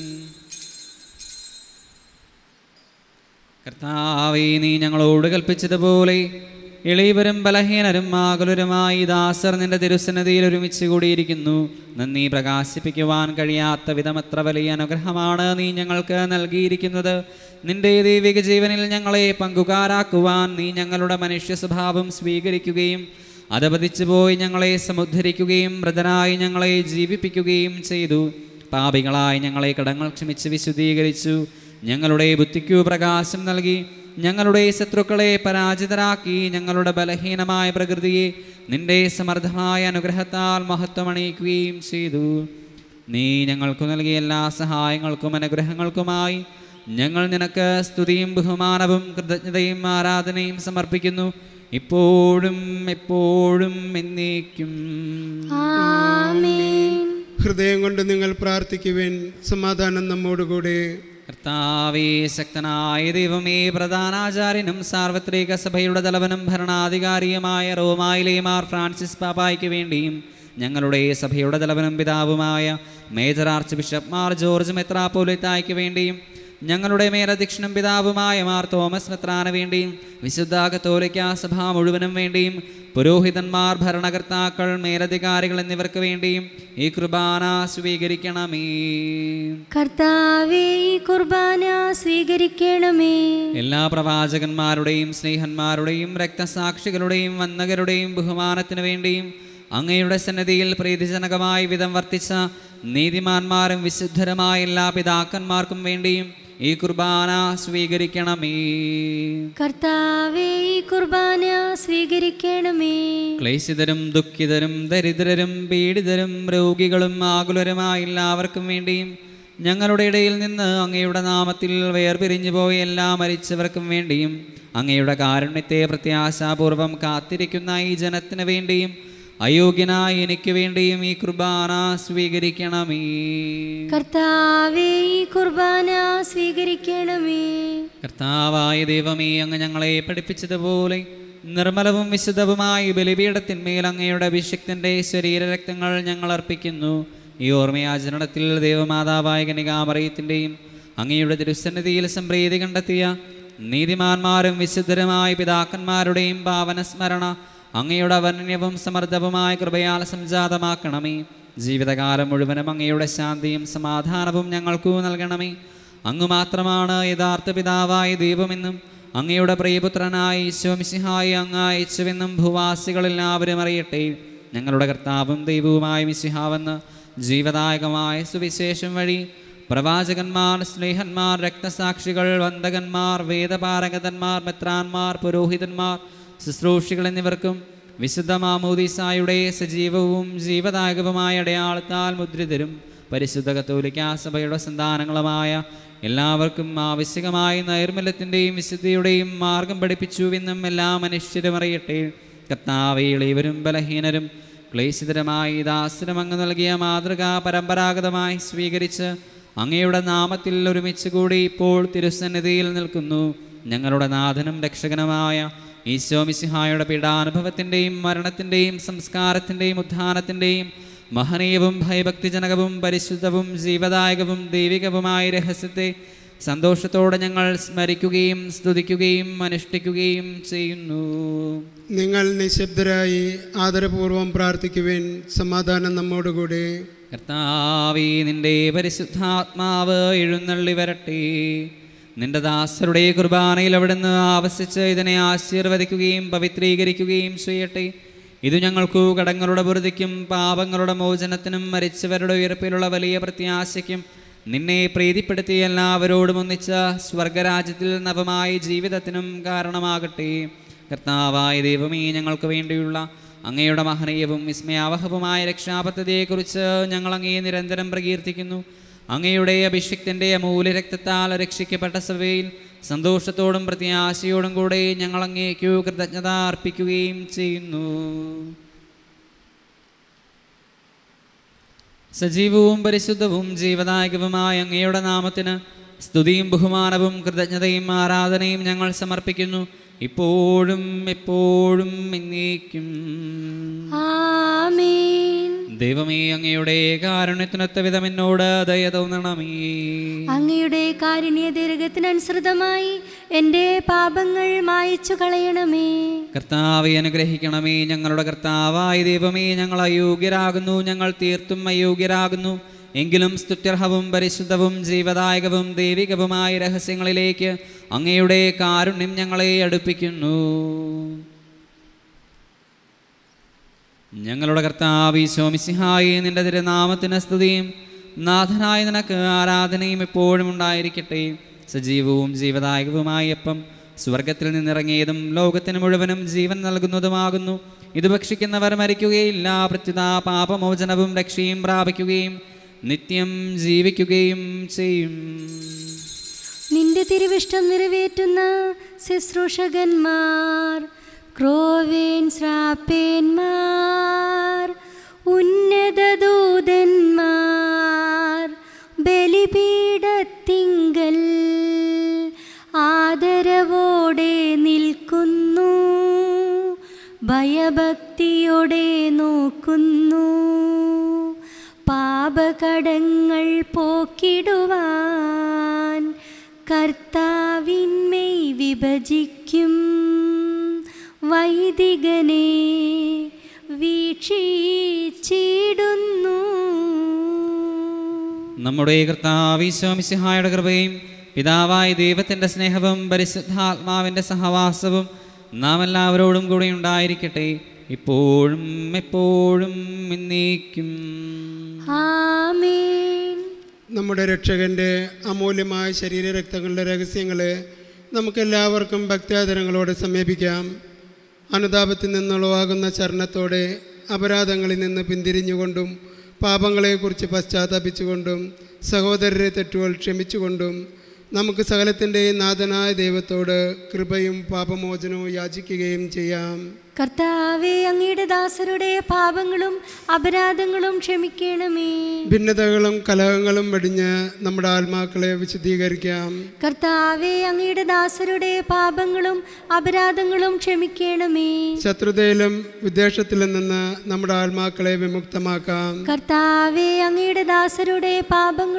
കർത്താവേ നീ ഞങ്ങളോട് കൽപ്പിച്ചതുപോലെ എളിയവരും ബലഹീനരും ആകുലരുമായി ദാസർ നിന്റെ തിരുസന്നതിയിൽ ഒരുമിച്ച് കൂടിയിരിക്കുന്നു നന്ദി പ്രകാശിപ്പിക്കുവാൻ കഴിയാത്ത വിധമത്ര വലിയ അനുഗ്രഹമാണ് നീ ഞങ്ങൾക്ക് നൽകിയിരിക്കുന്നത് നിന്റെ ദൈവിക ജീവനിൽ ഞങ്ങളെ പങ്കുകാരാക്കുവാൻ നീ ഞങ്ങളുടെ മനുഷ്യ സ്വഭാവം സ്വീകരിക്കുകയും അതപതിച്ചു പോയി ഞങ്ങളെ സമുദ്ധരിക്കുകയും മൃതനായി ഞങ്ങളെ ജീവിപ്പിക്കുകയും ചെയ്തു പാപികളായി ഞങ്ങളെ കടങ്ങൾ ക്ഷമിച്ച് വിശുദ്ധീകരിച്ചു ഞങ്ങളുടെ ബുദ്ധിക്കു പ്രകാശം നൽകി ഞങ്ങളുടെ ശത്രുക്കളെ പരാജിതരാക്കി ഞങ്ങളുടെ ബലഹീനമായ പ്രകൃതിയെ നിന്റെ സമർത്ഥമായ അനുഗ്രഹത്താൽ മഹത്വമണിയിക്കുകയും ചെയ്തു നീ ഞങ്ങൾക്ക് നൽകിയ എല്ലാ സഹായങ്ങൾക്കും അനുഗ്രഹങ്ങൾക്കുമായി ഞങ്ങൾ നിനക്ക് സ്തുതിയും ബഹുമാനവും കൃതജ്ഞതയും ആരാധനയും സമർപ്പിക്കുന്നു ഇപ്പോഴും എപ്പോഴും എന്നേക്കും ആമേൻ ഹൃദയം കൊണ്ട് നിങ്ങൾ പ്രാർത്ഥിക്കുവിൻ സമാധാനം നമ്മോടുകൂടെ കർത്താവേ ശക്തനായ ദൈവമേ പ്രധാനാചാര്യനും സാർവത്രിക സഭയുടെ തലവനും ഭരണാധികാരിയുമായ റോമായിലെ മാർ ഫ്രാൻസിസ് പാപ്പായ്ക്ക് വേണ്ടിയും ഞങ്ങളുടെ സഭയുടെ തലവനും പിതാവുമായ major archbishop Mar George മെത്രാപ്പോലിത്തായ്ക്ക് വേണ്ടിയും ഞങ്ങളുടെ മേലധ്യക്ഷനും പിതാവുമായ മാർ തോമസ് മെത്രാന് വേണ്ടിയും വിശുദ്ധ കത്തോലിക്ക സഭ മുഴുവനും വേണ്ടിയും പുരോഹിതന്മാർ ഭരണകർത്താക്കൾ മേലധികാരികൾ എന്നിവർക്ക് വേണ്ടിയും ഈ കുർബാന സ്വീകരിക്കണമേ കർത്താവേ ഈ കുർബാന സ്വീകരിക്കണമേ എല്ലാ പ്രവാചകന്മാരുടെയും സ്നേഹന്മാരുടെയും രക്തസാക്ഷികളുടെയും വന്ദകരുടെയും ബഹുമാനത്തിനു വേണ്ടിയും അങ്ങയുടെ സന്നദ്ധിയിൽ പ്രീതിജനകമായ വിധം വർത്തിച്ച നീതിമാന്മാരും വിശുദ്ധരുമായ എല്ലാ പിതാക്കന്മാർക്കും വേണ്ടിയും ഈ കുർബാന സ്വീകരിക്കണമേ കർത്താവേ ഈ കുർബാന സ്വീകരിക്കണമേ ക്ലേശിതരും ദുഃഖിതരും ദരിദ്രരും പീഡിതരും രോഗികളും ആകുലരുമായ എല്ലാവർക്കും വേണ്ടിയും ഞങ്ങളുടെ ഇടയിൽ നിന്ന് അങ്ങയുടെ നാമത്തിൽ വേർപിരിഞ്ഞു പോയ എല്ലാ മരിച്ചവർക്കും വേണ്ടിയും അങ്ങയുടെ കാരുണ്യത്തെ പ്രത്യാശാപൂർവം കാത്തിരിക്കുന്ന ഈ ജനത്തിന് വേണ്ടിയും അയോഗ്യനായ എനിക്ക് വേണ്ടിയും ഈ കുർബാന സ്വീകരിക്കണമേ കർത്താവേ ഈ കുർബാന സ്വീകരിക്കണമേ കർത്താവായ ദൈവമേ അങ്ങ് ഞങ്ങളെ പഠിപ്പിച്ചതുപോലെ നിർമ്മലവും വിശുദ്ധവുമായ ബലിപീഠത്തിന്മേൽ അങ്ങയുടെ അഭിഷക്തന്റെ ശരീരരക്തങ്ങൾ ഞങ്ങൾ അർപ്പിക്കുന്നു ഈ ഓർമ്മയാചരണത്തിൽ ദേവമാതാവായ കനികാമറയത്തിൻ്റെയും അങ്ങയുടെ തിരുസന്നിധിയിൽ സംപ്രീതി കണ്ടെത്തിയ നീതിമാന്മാരും വിശുദ്ധരുമായ പിതാക്കന്മാരുടെയും പാവനസ്മരണ അങ്ങയുടെ വർണ്യവും സമൃദ്ധവുമായ കൃപയാൽ സംജാതമാക്കണമേ ജീവിതകാലം മുഴുവനും അങ്ങയുടെ ശാന്തിയും സമാധാനവും ഞങ്ങൾക്കു നൽകണമേ അങ്ങ് മാത്രമാണ് യഥാർത്ഥ പിതാവായ ദൈവമെന്നും അങ്ങയുടെ പ്രിയപുത്രനായ ഈശോമിസിഹായി അങ്ങ് അയച്ചുവെന്നും ഭൂവാസികളെല്ലാവരും അറിയട്ടെ ഞങ്ങളുടെ കർത്താവും ദൈവവുമായ മിസിഹാവെന്ന് ജീവദായകമായ സുവിശേഷം വഴി പ്രവാചകന്മാർ സ്നേഹന്മാർ രക്തസാക്ഷികൾ വന്ദകന്മാർ വേദപാരഗതന്മാർ മെത്രാന്മാർ പുരോഹിതന്മാർ ശുശ്രൂഷികൾ എന്നിവർക്കും വിശുദ്ധ മാമോദീസായുടെ സജീവവും ജീവദായകവുമായ അടയാളത്താൽ മുദ്രിതരും പരിശുദ്ധ കത്തോലിക്ക സഭയുടെ സന്താനങ്ങളുമായ എല്ലാവർക്കും ആവശ്യകമായ നൈർമല്യത്തിൻ്റെയും വിശുദ്ധിയുടെയും മാർഗം പഠിപ്പിച്ചുവെന്നും എല്ലാ മനുഷ്യരും അറിയട്ടെ കർത്താവയിളവരും ബലഹീനരും ക്ലേശിതരമായി ദാസനം അങ്ങ് നൽകിയ മാതൃക പരമ്പരാഗതമായി സ്വീകരിച്ച് അങ്ങയുടെ നാമത്തിൽ ഒരുമിച്ച് കൂടി ഇപ്പോൾ തിരുസന്നിധിയിൽ നിൽക്കുന്നു ഞങ്ങളുടെ നാഥനും രക്ഷകനുമായ ഈശോ മിശിഹായുടെ പീഡാനുഭവത്തിൻ്റെയും മരണത്തിൻ്റെയും സംസ്കാരത്തിൻ്റെയും ഉത്ഥാനത്തിൻ്റെയും മഹനീയവും ഭയഭക്തിജനകവും പരിശുദ്ധവും ജീവദായകവും ദൈവികവുമായ രഹസ്യത്തെ സന്തോഷത്തോടെ ഞങ്ങൾ സ്മരിക്കുകയും സ്തുതിക്കുകയും അനുഷ്ഠിക്കുകയും ചെയ്യുന്നു നിങ്ങൾ നിശബ്ദരായി ആദരപൂർവം പ്രാർത്ഥിക്കുവിൻ സമാധാനം നമ്മോടുകൂടെ കർത്താവേ നിന്റെ പരിശുദ്ധാത്മാവ് എഴുന്നള്ളി വരട്ടെ നിന്റെ ദാസരുടെ കുർബാനയിൽ അവിടുന്ന് ആവസിച്ച് ഇതിനെ ആശീർവദിക്കുകയും പവിത്രീകരിക്കുകയും ചെയ്യട്ടെ ഇത് ഞങ്ങൾക്കു കടങ്ങളുടെ പൊറുതിക്കും പാപങ്ങളുടെ മോചനത്തിനും മരിച്ചവരുടെ ഉയർപ്പിലുള്ള വലിയ പ്രത്യാശയ്ക്കും നിന്നെ പ്രീതിപ്പെടുത്തിയ എല്ലാവരോടും ഒന്നിച്ച സ്വർഗരാജ്യത്തിൽ നവമായ ജീവിതത്തിനും കാരണമാകട്ടെ കർത്താവായ ദൈവമേ ഞങ്ങൾക്ക് വേണ്ടിയുള്ള അങ്ങയുടെ മഹനീയവും വിസ്മയാവഹവുമായ രക്ഷാപദ്ധതിയെക്കുറിച്ച് ഞങ്ങൾ അങ്ങയെ നിരന്തരം പ്രകീർത്തിക്കുന്നു അങ്ങയുടെ അഭിഷിക്തൻ്റെ അമൂല്യ രക്തത്താൽ രക്ഷിക്കപ്പെട്ട സഭയിൽ സന്തോഷത്തോടും പ്രത്യാശയോടും കൂടെ ഞങ്ങൾ അങ്ങേക്കു കൃതജ്ഞത അർപ്പിക്കുകയും ചെയ്യുന്നു സജീവവും പരിശുദ്ധവും ജീവദായകവുമായ അങ്ങയുടെ നാമത്തിന് സ്തുതിയും ബഹുമാനവും കൃതജ്ഞതയും ആരാധനയും ഞങ്ങൾ സമർപ്പിക്കുന്നു ഇപ്പോഴും എപ്പോഴും എന്നേക്കും ആമേൻ ദൈവമേ അങ്ങയുടെ കാരുണ്യത്തിനൊത്ത വിധം എന്നോട് ദയ തോന്നണമേ അങ്ങയുടെ കാരുണ്യ ദീർഘത്തിനനുസൃതമായി എൻ്റെ പാപങ്ങൾ മായച്ചു കളയണമേ കർത്താവെ അനുഗ്രഹിക്കണമേ ഞങ്ങളുടെ കർത്താവായ ദൈവമേ ഞങ്ങൾ അയോഗ്യരാകുന്നു ഞങ്ങൾ തീർത്തും അയോഗ്യരാകുന്നു എങ്കിലും സ്തുത്യർഹവും പരിശുദ്ധവും ജീവദായകവും ദൈവികവുമായ രഹസ്യങ്ങളിലേക്ക് അങ്ങയുടെ കാരുണ്യം ഞങ്ങളെ അടുപ്പിക്കുന്നു ഞങ്ങളുടെ കർത്താവ് ഈശോമിസിഹായി നിന്റെ തിരുനാമത്തിന് സ്തുതിയും നാഥനായ നിനക്ക് ആരാധനയും എപ്പോഴും ഉണ്ടായിരിക്കട്ടെ സജീവവും ജീവദായകവുമായ അപ്പം സ്വർഗത്തിൽ നിന്നിറങ്ങിയതും ലോകത്തിന് മുഴുവനും ജീവൻ നൽകുന്നതുമാകുന്നു ഇത് ഭക്ഷിക്കുന്നവർ മരിക്കുകയില്ല പ്രത്യുത പാപമോചനവും രക്ഷയും പ്രാപിക്കുകയും നിത്യം ജീവിക്കുകയും ചെയ്യും നിന്റെ തിരുവിഷ്ടം നിറവേറ്റുന്ന ശുശ്രൂഷകന്മാർ ക്രോവേൻ ശ്രാപ്പേന്മാർ ഉന്നത ദൂതന്മാർ ബലിപീഠത്തിങ്കൽ ആദരവോടെ നിൽക്കുന്നു ഭയഭക്തിയോടെ നോക്കുന്നു പാപകടങ്ങൾ പോക്കിടുവാൻ കർത്താവിന്മേൽ വിഭജിക്കും വൈദികനെ വീക്ഷിച്ചിടുന്നു നമ്മുടെ കർത്താവിശ്വമിസിഹായുടെ കൃപയും പിതാവായ ദൈവത്തിൻ്റെ സ്നേഹവും പരിശുദ്ധാത്മാവിൻ്റെ സഹവാസവും നാം എല്ലാവരോടും കൂടി ഉണ്ടായിരിക്കട്ടെ ഇപ്പോഴും എപ്പോഴും എന്നേക്കും ആമേൻ നമ്മുടെ രക്ഷകൻ്റെ അമൂല്യമായ ശരീരരക്തങ്ങളുടെ രഹസ്യങ്ങളെ നമുക്കെല്ലാവർക്കും ഭക്ത്യാദരങ്ങളോടെ സമീപിക്കാം അനുതാപത്തിൽ നിന്നുളവാകുന്ന ചരണത്തോടെ അപരാധങ്ങളിൽ നിന്ന് പിന്തിരിഞ്ഞുകൊണ്ടും പാപങ്ങളെക്കുറിച്ച് പശ്ചാത്തപിച്ചുകൊണ്ടും സഹോദരരെ തെറ്റുകൾ ക്ഷമിച്ചുകൊണ്ടും നമുക്ക് സകലത്തിൻ്റെയും നാഥനായ ദൈവത്തോട് കൃപയും പാപമോചനവും യാചിക്കുകയും ചെയ്യാം കർത്താവെ അങ്ങയുടെ ദാസരുടെ പാപങ്ങളും അപരാധങ്ങളും ക്ഷമിക്കണമേ ഭിന്നതകളും കലഹങ്ങളും വെടിഞ്ഞ് നമ്മുടെ ആത്മാക്കളെ വിശുദ്ധീകരിക്കാം കർത്താവെ അങ്ങയുടെ ദാസരുടെ പാപങ്ങളും അപരാധങ്ങളും ക്ഷമിക്കണമേ ശത്രുതയിലും വിദ്വേഷത്തിലും നിന്ന് നമ്മുടെ ആത്മാക്കളെ വിമുക്തമാക്കാം കർത്താവെ അങ്ങയുടെ ദാസരുടെ പാപങ്ങളും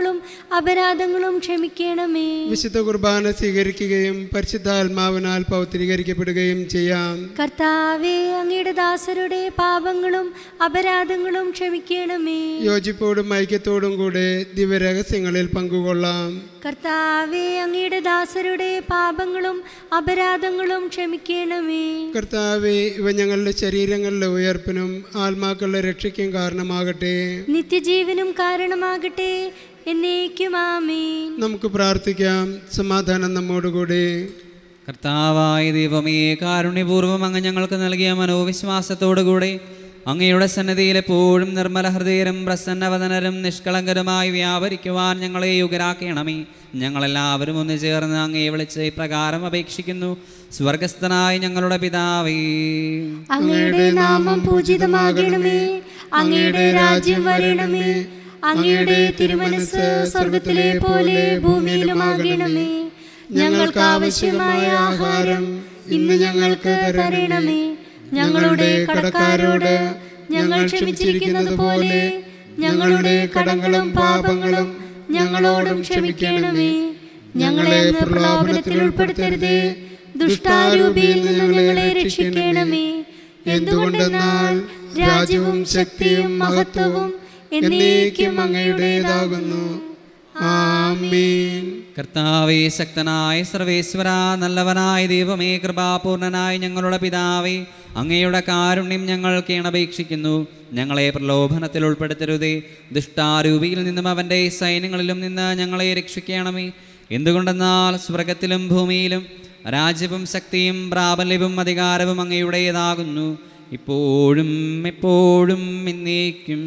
അപരാധങ്ങളും ക്ഷമിക്കണമേ വിശുദ്ധ കുർബാന സ്വീകരിക്കുകയും പരിശുദ്ധാത്മാവിനാൽ പൗത്രീകരിക്കപ്പെടുകയും ചെയ്യാം കർത്താവെ അങ്ങയുടെ ദാസരുടെ പാപങ്ങളും അപരാധങ്ങളും ക്ഷമിക്കണമേ യോജിപ്പോടും ഐക്യത്തോടും കൂടെ ദിവ്യരഹസ്യങ്ങളിൽ പങ്കുകൊള്ളാം കർത്താവെ അങ്ങയുടെ ദാസരുടെ പാപങ്ങളും അപരാധങ്ങളും ക്ഷമിക്കണമേ കർത്താവെ ഇവ ഞങ്ങളുടെ ശരീരങ്ങളുടെ ഉയർപ്പിനും ആത്മാക്കളുടെ രക്ഷയ്ക്കും കാരണമാകട്ടെ നിത്യജീവനും കാരണമാകട്ടെ എന്നേക്കും ആമേൻ നമുക്ക് പ്രാർത്ഥിക്കാം സമാധാനം നമ്മോടുകൂടി കർത്താവായ ദൈവമേ കാരുണ്യപൂർവ്വം അങ്ങ് ഞങ്ങൾക്ക് നൽകിയ മനോവിശ്വാസത്തോടുകൂടി അങ്ങയുടെ സന്നദ്ധിയിൽ എപ്പോഴും നിർമ്മല ഹൃദയരും പ്രസന്നവദനരും നിഷ്കളങ്കരുമായി വ്യാപരിക്കുവാൻ ഞങ്ങളെ യുഗരാക്കണമേ ഞങ്ങളെല്ലാവരും ഒന്ന് ചേർന്ന് അങ്ങയെ വിളിച്ച് ഇപ്രകാരം അപേക്ഷിക്കുന്നു സ്വർഗസ്ഥനായ ഞങ്ങളുടെ പിതാവേ അങ്ങയുടെ നാമം പൂജിതമാകണമേ അങ്ങയുടെ രാജ്യം വരണമേ അങ്ങയുടെ തിരുമനസ് സ്വർഗത്തിലെ പോലെ ഭൂമിയിലുമാകണമേ ഞങ്ങൾക്ക് ആവശ്യമായ ആഹാരം ഇന്ന് ഞങ്ങൾക്ക് തരണമേ ഞങ്ങളുടെ കടക്കാരോട് ഞങ്ങൾ ക്ഷമിച്ചിരിക്കുന്നത് പോലെ ഞങ്ങളുടെ കടങ്ങളും പാപങ്ങളും ഞങ്ങളോടും ക്ഷമിക്കണമേ ഞങ്ങളെ പ്രലോഭനത്തിൽ ഉൾപ്പെടുത്തരുതേ ദുഷ്ടാരൂപിയിൽ നിന്ന് ഞങ്ങളെ രക്ഷിക്കണമേ എന്തുകൊണ്ടെന്നാൽ രാജ്യവും ശക്തിയും മഹത്വവും എന്നേക്കും അങ്ങയുടേതാകുന്നു ആമീൻ കർത്താവേ ശക്തനായ സർവേശ്വര നല്ലവനായ ദൈവമേ കൃപാപൂർണനായ ഞങ്ങളുടെ പിതാവേ അങ്ങയുടെ കാരുണ്യം ഞങ്ങൾ കേണപേക്ഷിക്കുന്നു ഞങ്ങളെ പ്രലോഭനത്തിൽ ഉൾപ്പെടുത്തരുതേ ദുഷ്ടാരൂപിയിൽ നിന്നും അവൻ്റെ സൈന്യങ്ങളിലും നിന്ന് ഞങ്ങളെ രക്ഷിക്കണമേ എന്തുകൊണ്ടെന്നാൽ സ്വർഗത്തിലും ഭൂമിയിലും രാജ്യവും ശക്തിയും പ്രാബല്യവും അധികാരവും അങ്ങയുടേതാകുന്നു ഇപ്പോഴും എപ്പോഴും എന്നേക്കും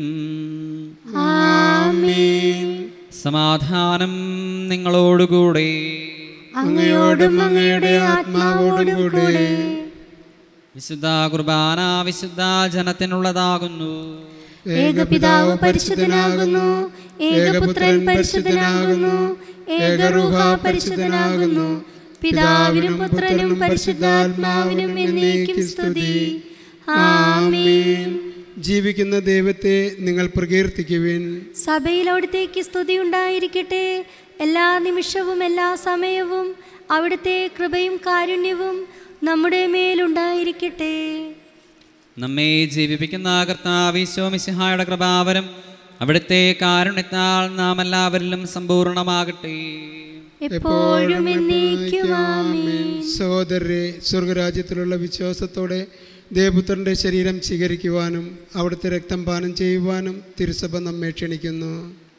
ആമേൻ സമാധാനം നിങ്ങളോടുകൂടെ അങ്ങയോടും അങ്ങയുടെ ആത്മാവോടും കൂടെ വിശുദ്ധ കുർബാന വിശുദ്ധ ജനത്തിനുള്ളതാകുന്നു ഏകപിതാവ് പരിശുദ്ധനാകുന്നു ഏകപുത്രൻ പരിശുദ്ധനാകുന്നു ഏകറുഹ പരിശുദ്ധനാകുന്നു പിതാവിനും പുത്രനും പരിശുദ്ധാത്മാവിനും എന്നേക്കും സ്തുതി ആമേൻ ജീവിക്കുന്ന ദൈവത്തെ നിങ്ങൾ പ്രകീർത്തിക്കുവിൻ സഭയിൽ അവിടുത്തേക്ക് സ്തുതി ഉണ്ടായിരിക്കട്ടെ എല്ലാ നിമിഷവും എല്ലാ സമയവും അവിടുത്തെ കൃപയും കാരുണ്യവും നമ്മുടെ മേലുണ്ടായിരിക്കട്ടെ നമ്മെ ജീവിപ്പിക്കുന്ന കർത്താവിശ്വമിസിഹായുടെ കൃപാവരം അവിടുത്തെ കാരുണ്യത്താൽ നാം എല്ലാവരിലും സമ്പൂർണ്ണമാകട്ടെ എപ്പോഴും എന്നേക്കും ആമേൻ സഹോദരരെ സ്വർഗരാജ്യത്തിലുള്ള വിശ്വാസത്തോടെ ദേവപുത്രന്റെ ശരീരം സ്വീകരിക്കുവാനും അവിടുത്തെ രക്തം പാനം ചെയ്യുവാനും തിരുസഭ നമ്മെ ക്ഷണിക്കുന്നു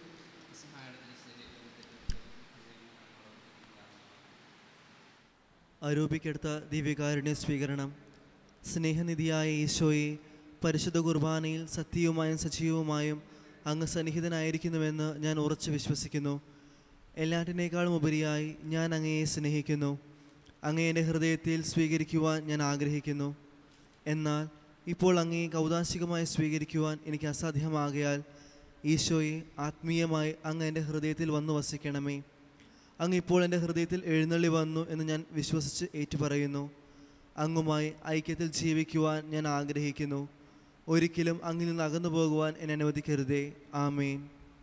ആരോപിക്കെടുത്ത ദിവ്യകാരുണ്യ സ്വീകരണം സ്നേഹനിധിയായ ഈശോയെ പരിശുദ്ധ കുർബാനയിൽ സത്യവുമായും സജീവവുമായും അങ്ങ് സന്നിഹിതനായിരിക്കുന്നുവെന്ന് ഞാൻ ഉറച്ചു വിശ്വസിക്കുന്നു എല്ലാറ്റിനേക്കാളും ഉപരിയായി ഞാൻ അങ്ങയെ സ്നേഹിക്കുന്നു അങ്ങയെ എൻ്റെ ഹൃദയത്തിൽ സ്വീകരിക്കുവാൻ ഞാൻ ആഗ്രഹിക്കുന്നു എന്നാൽ ഇപ്പോൾ അങ്ങയെ കൗതാശികമായി സ്വീകരിക്കുവാൻ എനിക്ക് അസാധ്യമാകയാൽ ഈശോയെ ആത്മീയമായി അങ്ങ് എൻ്റെ ഹൃദയത്തിൽ വന്നു വസിക്കണമേ അങ്ങ് ഇപ്പോൾ എൻ്റെ ഹൃദയത്തിൽ എഴുന്നള്ളി വന്നു എന്ന് ഞാൻ വിശ്വസിച്ച് ഏറ്റുപറയുന്നു അങ്ങുമായി ഐക്യത്തിൽ ജീവിക്കുവാൻ ഞാൻ ആഗ്രഹിക്കുന്നു ഒരിക്കലും അങ്ങിൽ നിന്ന് അകന്നു പോകുവാൻ എന്നെ അനുവദിക്കരുതേ ആമേൻ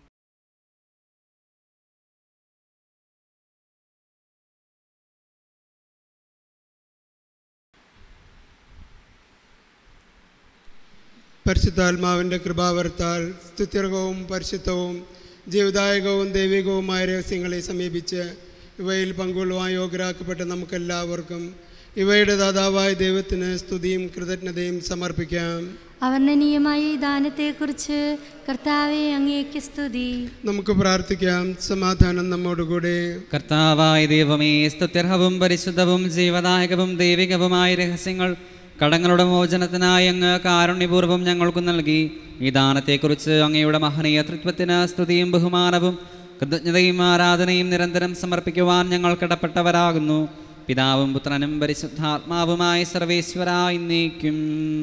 പരിശുദ്ധാത്മാവിൻ്റെ കൃപാവരത്താൽ സ്തുത്യർഹവും പരിശുദ്ധവും ജീവദായകവും ദൈവികവുമായ രഹസ്യങ്ങളെ സമീപിച്ച് ഇവയിൽ പങ്കുകൊള്ളുവാൻ യോഗ്യരാക്കപ്പെട്ട നമുക്കെല്ലാവർക്കും ഇവയുടെ ദാതാവായ ദൈവത്തിന് സ്തുതിയും കൃതജ്ഞതയും സമർപ്പിക്കാം അവർണ്ണനീയമായ ഈ ദാനത്തെക്കുറിച്ച് കർത്താവെ അങ്ങേക്ക് സ്തുതി നമുക്ക് പ്രാർത്ഥിക്കാം സമാധാനം നമ്മോടുകൂടെ കർത്താവായ ദൈവമേ സ്തുത്യർഹവും പരിശുദ്ധവും ജീവദായകവും ദൈവികവുമായ രഹസ്യങ്ങൾ കടങ്ങളുടെ മോചനത്തിനായി അങ്ങ് കാരുണ്യപൂർവ്വം ഞങ്ങൾക്ക് നൽകി ഈ ദാനത്തെക്കുറിച്ച് അങ്ങയുടെ മഹനീയ തൃത്വത്തിന് സ്തുതിയും ബഹുമാനവും കൃതജ്ഞതയും ആരാധനയും നിരന്തരം സമർപ്പിക്കുവാൻ ഞങ്ങൾ കടപ്പെട്ടവരാകുന്നു പിതാവും പുത്രനും പരിശുദ്ധാത്മാവുമായ സർവേശ്വര ഇന്നേക്കും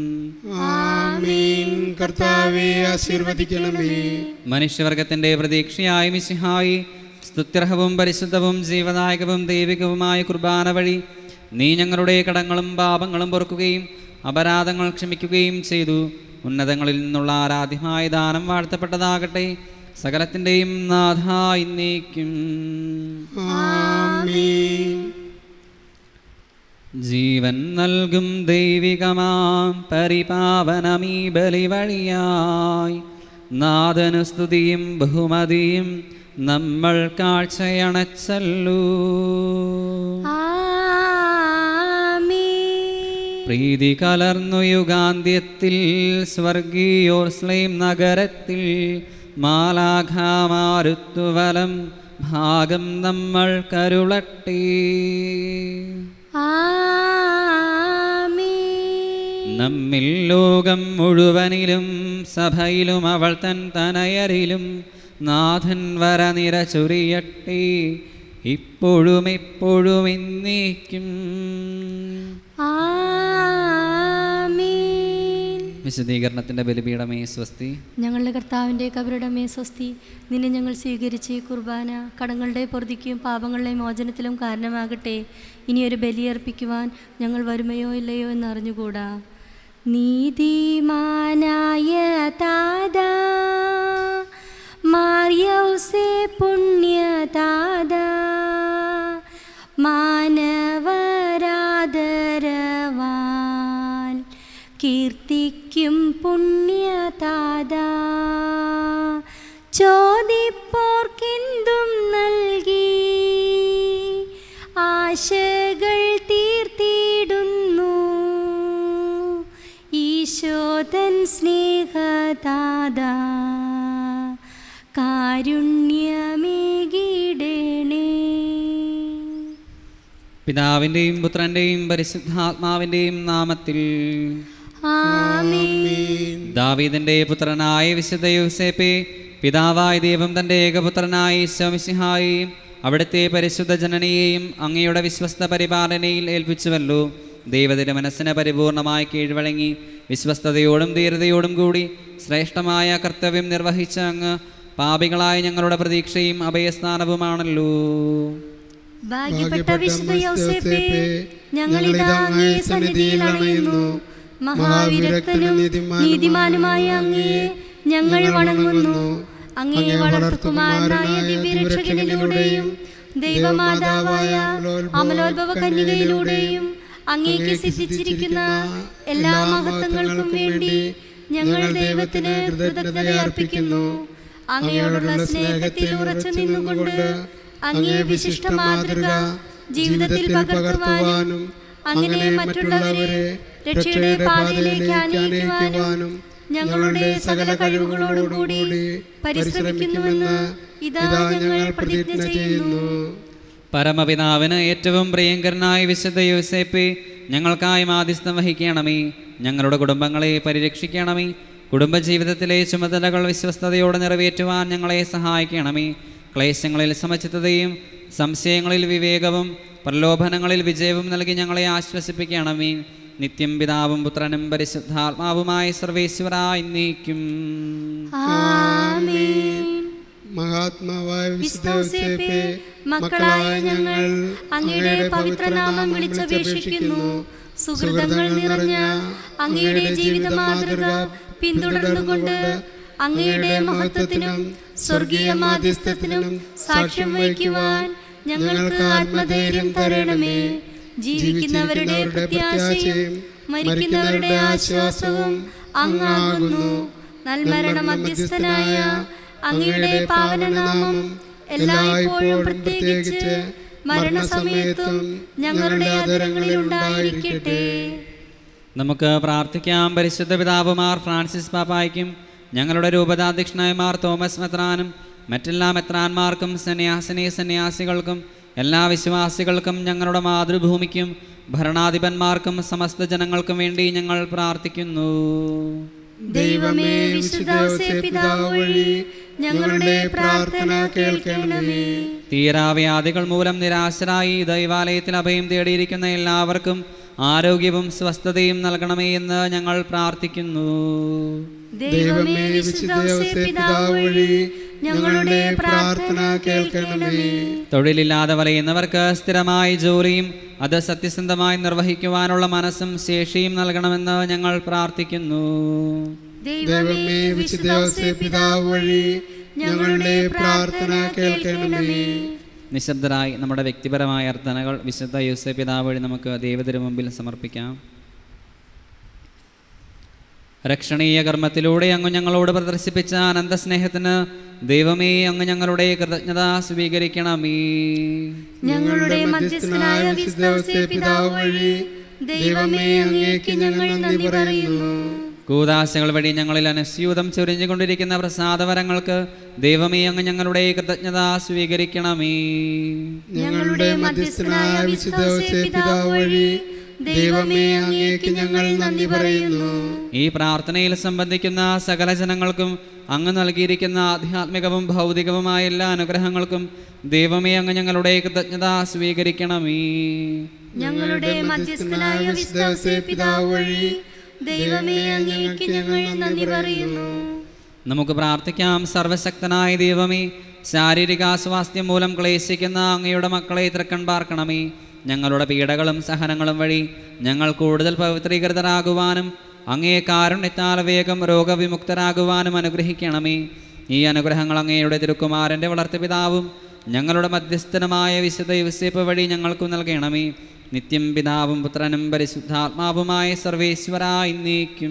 ആമീൻ കർത്താവെ ആശീർവദിക്കണമേ മനുഷ്യവർഗത്തിൻ്റെ പ്രതീക്ഷയായ മിശിഹായി സ്തുത്യർഹവും പരിശുദ്ധവും ജീവദായകവും ദൈവികവുമായ കുർബാന വഴി നീ ഞങ്ങളുടെ കടങ്ങളും പാപങ്ങളും പൊറുക്കുകയും അപരാധങ്ങൾ ക്ഷമിക്കുകയും ചെയ്തു ഉന്നതങ്ങളിൽ നിന്നുള്ള ആരാധ്യമായ ദാനം വാഴ്ത്തപ്പെട്ടതാകട്ടെ സകലത്തിൻ്റെയും നാഥായി നീക്കും ആമീൻ ജീവൻ നൽകും ദൈവികമാം പരിപാവനമീ ബലി വഴിയായി നാഥനു സ്തുതിയും ബഹുമതിയും നമ്മൾ കാഴ്ചയണച്ചല്ലൂ ആമീൻ പ്രീതി കലർന്നു യുഗാന്ത്യത്തിൽ സ്വർഗീയോർസ്ലൈം നഗരത്തിൽ മാലാഘാമാരുത്തുവലം ഭാഗം നമ്മൾ കരുളട്ടെ ആമീൻ നമ്മിൽ ലോകം മുഴുവനിലും സഭയിലും അവൾ തൻ തനയരിലും നാഥൻ വര നിര ചൊരിയട്ടെ ഇപ്പോഴും എപ്പോഴും എന്നേക്കും ആമീൻ വിശദീകരണത്തിൻ്റെ ബലിപീഠമേ സ്വസ്തി ഞങ്ങളുടെ കർത്താവിൻ്റെ കബറിടമേ സ്വസ്തി നിന്നെ ഞങ്ങൾ സ്വീകരിച്ച് ഈ കുർബാന കടങ്ങളുടെ പൊറുതിക്കും പാപങ്ങളുടെ മോചനത്തിലും കാരണമാകട്ടെ ഇനിയൊരു ബലിയർപ്പിക്കുവാൻ ഞങ്ങൾ വരുമയോ ഇല്ലയോ എന്ന് അറിഞ്ഞുകൂടാ നീതിമാനായ താതാ മാറിയൗസേ പുണ്യതാതാ മാനവരാദരവാൻ കീർത്തിക്കും പുണ്യതാതാ ചോദിപ്പോർക്കെന്തും നൽകി ആശകൾ തീർത്തിടുന്നു ഈശോതൻ സ്നേഹതാതാ കാരുണ്യമേകിടണേ പിതാവിൻ്റെയും പുത്രൻ്റെയും പരിശുദ്ധാത്മാവിൻ്റെയും നാമത്തിൽ ആമേൻ ദാവീദിൻ്റെ പുത്രനായ വിശുദ്ധ യൂസേപ്പെ പിതാവായ ദൈവം തൻ്റെ ഏകപുത്രനായ ഈശോമിസിഹായെയും അവിടുത്തെ പരിശുദ്ധ ജനനിയെയും അങ്ങയുടെ വിശ്വസ്ത പരിപാലനയിൽ ഏൽപ്പിച്ചുവല്ലോ ദൈവത്തിൻ്റെ മനസ്സിന് പരിപൂർണമായി കീഴ്വഴങ്ങി വിശ്വസ്തയോടും ധീരതയോടും കൂടി ശ്രേഷ്ഠമായ കർത്തവ്യം നിർവഹിച്ച അങ്ങ് പാപികളായ ഞങ്ങളുടെ പ്രതീക്ഷയും അഭയസ്ഥാനവുമാണല്ലോ ഭാഗ്യപ്പെട്ട വിശുദ്ധ യൗസേപ്പേ ഞങ്ങളിതാ അങ്ങേ സന്നിധിയിൽ അണയുന്നു മഹാവിരക്തനും നീതിമാനുമായ അങ്ങയെ ഞങ്ങൾ വണങ്ങുന്നു അങ്ങേ വളർത്തുകുമാരനായ ദിവ്യരക്ഷകനിലൂടെയും ദൈവമാതാവായ അമലോത്ഭവ കന്യകയിലൂടെയും അങ്ങേക്ക് സിദ്ധിച്ചിരിക്കുന്ന എല്ലാ മഹത്വങ്ങൾക്കും വേണ്ടി ഞങ്ങൾ ദൈവത്തിന് കൃതജ്ഞത അർപ്പിക്കുന്നു അങ്ങയോടുള്ള സ്നേഹത്തിൽ ഉറച്ചു നിന്നുകൊണ്ട് അങ്ങേ വിശിഷ്ട മാതൃക ജീവിതത്തിൽ പകർത്തുവാനും അങ്ങനെ മറ്റുള്ളവരെ രക്ഷയുടെ പാതയിലേക്ക് ആനയിക്കുവാനും ഞങ്ങളുടെ സകല കഴിവുകളോടും കൂടി പരിശ്രമിക്കുന്നുവെന്ന് ഇതാ ഞങ്ങൾ പ്രതിജ്ഞ ചെയ്യുന്നു പരമപിതാവിന് ഏറ്റവും പ്രിയങ്കരനായ വിശുദ്ധ യോസേപ്പെ ഞങ്ങൾക്കായി മാധ്യസ്ഥം വഹിക്കണമേ ഞങ്ങളുടെ കുടുംബങ്ങളെ പരിരക്ഷിക്കണമേ കുടുംബജീവിതത്തിലെ ചുമതലകൾ വിശ്വസ്തയോടെ നിറവേറ്റുവാൻ ഞങ്ങളെ സഹായിക്കണമേ ക്ലേശങ്ങളിൽ സമചിത്തതയും സംശയങ്ങളിൽ വിവേകവും പ്രലോഭനങ്ങളിൽ വിജയവും നൽകി ഞങ്ങളെ ആശ്വസിപ്പിക്കണമേ നിത്യം പിതാവും പുത്രനും പരിശുദ്ധാത്മാവുമായ സർവേശ്വരായി നീക്കും ആമേൻ മഹാത്മാവായ വിശുദ്ധ വിസ്തോസേപ്പേ, യോസേപ്പേ, മക്കളായ ഞങ്ങൾ അങ്ങയുടെ പവിത്രനാമം വിളിച്ചപേക്ഷിക്കുന്നു സുഹൃതങ്ങൾ നിറഞ്ഞ അങ്ങയുടെ ജീവിത മാതൃക പിന്തുടർന്നുകൊണ്ട് അങ്ങയുടെ മഹത്വത്തിനും സ്വർഗീയ മാധ്യസ്ഥത്തിനും സാക്ഷ്യം വഹിക്കുവാൻ ഞങ്ങൾക്ക് ആത്മധൈര്യം തരണമേ ജീവിക്കുന്നവരുടെ പ്രത്യാശയും മരിക്കുന്നവരുടെ ആശ്വാസവും അങ്ങാകുന്നു നൽമരണ മധ്യസ്ഥനായ അങ്ങയുടെ പാവനനാമം എല്ലായ്പ്പോഴും പ്രത്യേകിച്ച് മരണസമയത്തും ഞങ്ങളുടെ അതരങ്ങളിൽ ഉണ്ടായിരിക്കട്ടെ നമുക്ക് പ്രാർത്ഥിക്കാം പരിശുദ്ധ പിതാവുമാർ ഫ്രാൻസിസ് പാപ്പായ്ക്കും ഞങ്ങളുടെ രൂപതാധ്യക്ഷനായമാർ തോമസ് മെത്രാനും മറ്റെല്ലാ മെത്രാന്മാർക്കും സന്യാസിനി സന്യാസികൾക്കും എല്ലാ വിശ്വാസികൾക്കും ഞങ്ങളുടെ മാതൃഭൂമിക്കും ഭരണാധിപന്മാർക്കും സമസ്ത ജനങ്ങൾക്കും വേണ്ടി ഞങ്ങൾ പ്രാർത്ഥിക്കുന്നു ദൈവമേ വിശുദ്ധ പിതാവ് വഴി ഞങ്ങളുടെ പ്രാർത്ഥന കേൾക്കണമേ തീരാവ്യാധികൾ മൂലം നിരാശരായി ദൈവാലയത്തിൽ അഭയം തേടിയിരിക്കുന്ന എല്ലാവർക്കും ആരോഗ്യവും സ്വസ്ഥതയും നൽകണമേ എന്ന് ഞങ്ങൾ പ്രാർത്ഥിക്കുന്നു ദൈവമേ വിശുദ്ധ പിതാവ് വഴി ഞങ്ങളുടെ പ്രാർത്ഥന കേൾക്കണമേ തൊഴിലില്ലാതെ വലയുന്നവർക്ക് സ്ഥിരമായി ജോലിയും അത് സത്യസന്ധമായി നിർവഹിക്കുവാനുള്ള മനസ്സും ശേഷിയും നൽകണമെന്ന് ഞങ്ങൾ പ്രാർത്ഥിക്കുന്നു ദൈവമേ വിശുദ്ധ പിതാവ് വഴി ഞങ്ങളുടെ പ്രാർത്ഥന കേൾക്കണമേ നിശബ്ദരായി നമ്മുടെ വ്യക്തിപരമായ അർത്ഥനകൾ വിശുദ്ധ യൂസഫ് പിതാവ് വഴി നമുക്ക് ദൈവത്തിനു മുമ്പിൽ സമർപ്പിക്കാം രക്ഷണീയ കർമ്മത്തിലൂടെ അങ്ങ് ഞങ്ങളോട് പ്രദർശിപ്പിച്ച അനന്ത സ്നേഹത്തിന് ദൈവമേ അങ്ങ് ഞങ്ങളുടെ കൃതജ്ഞത സ്വീകരിക്കണമേ ഞങ്ങളുടെ മധ്യസ്ഥനായ വിശ്വാസ പിതാവ് വഴി ദൈവമേ അങ്ങേക്ക് ഞങ്ങൾ നന്ദി പറയുന്നു കൂതാശകൾ വഴി ഞങ്ങളിൽ അനുസ്യൂതം ചൊരിഞ്ഞുകൊണ്ടിരിക്കുന്ന പ്രസാദവരങ്ങൾക്ക് ദൈവമേ അങ്ങ് ഞങ്ങളുടെ കൃതജ്ഞത സ്വീകരിക്കണമേ ഞങ്ങളുടെ മധ്യസ്ഥനായ വിശുദ്ധ പിതാവ് വഴി ദൈവമേ അങ്ങേക്ക് ഞങ്ങൾ നന്ദി പറയുന്നു ഈ പ്രാർത്ഥനയിൽ സംബന്ധിക്കുന്ന സകല ജനങ്ങൾക്കും അങ്ങ് നൽകിയിരിക്കുന്ന ആധ്യാത്മികവും ഭൗതികവുമായ എല്ലാ അനുഗ്രഹങ്ങൾക്കും ദൈവമേ അങ്ങ് ഞങ്ങളുടെ കൃതജ്ഞത സ്വീകരിക്കണമേ ഞങ്ങളുടെ മധ്യസ്ഥനായ വിശ്വാസ പിതാവ് വഴി ദൈവമേ അങ്ങേക്ക് ഞങ്ങൾ നന്ദി പറയുന്നു നമുക്ക് പ്രാർത്ഥിക്കാം സർവശക്തനായ ദൈവമേ ശാരീരിക അസ്വാസ്ഥ്യം മൂലം ക്ലേശിക്കുന്ന അങ്ങയുടെ മക്കളെ തൃക്കൺ പാർക്കണമേ ഞങ്ങളുടെ പീഡകളും സഹനങ്ങളും വഴി ഞങ്ങൾ കൂടുതൽ പവിത്രീകൃതരാകുവാനും അങ്ങേ കാരുണ്യത്താൽ വേഗം രോഗവിമുക്തരാകുവാനും അനുഗ്രഹിക്കണമേ ഈ അനുഗ്രഹങ്ങൾ അങ്ങയുടെ തിരുക്കുമാരൻ്റെ വളർത്തുപിതാവും ഞങ്ങളുടെ മധ്യസ്ഥനുമായ വിശുദ്ധ യുസേപ്പ് വഴി ഞങ്ങൾക്ക് നൽകണമേ നിത്യം പിതാവും പുത്രനും പരിശുദ്ധാത്മാവുമായ സർവേശ്വരായി നീക്കും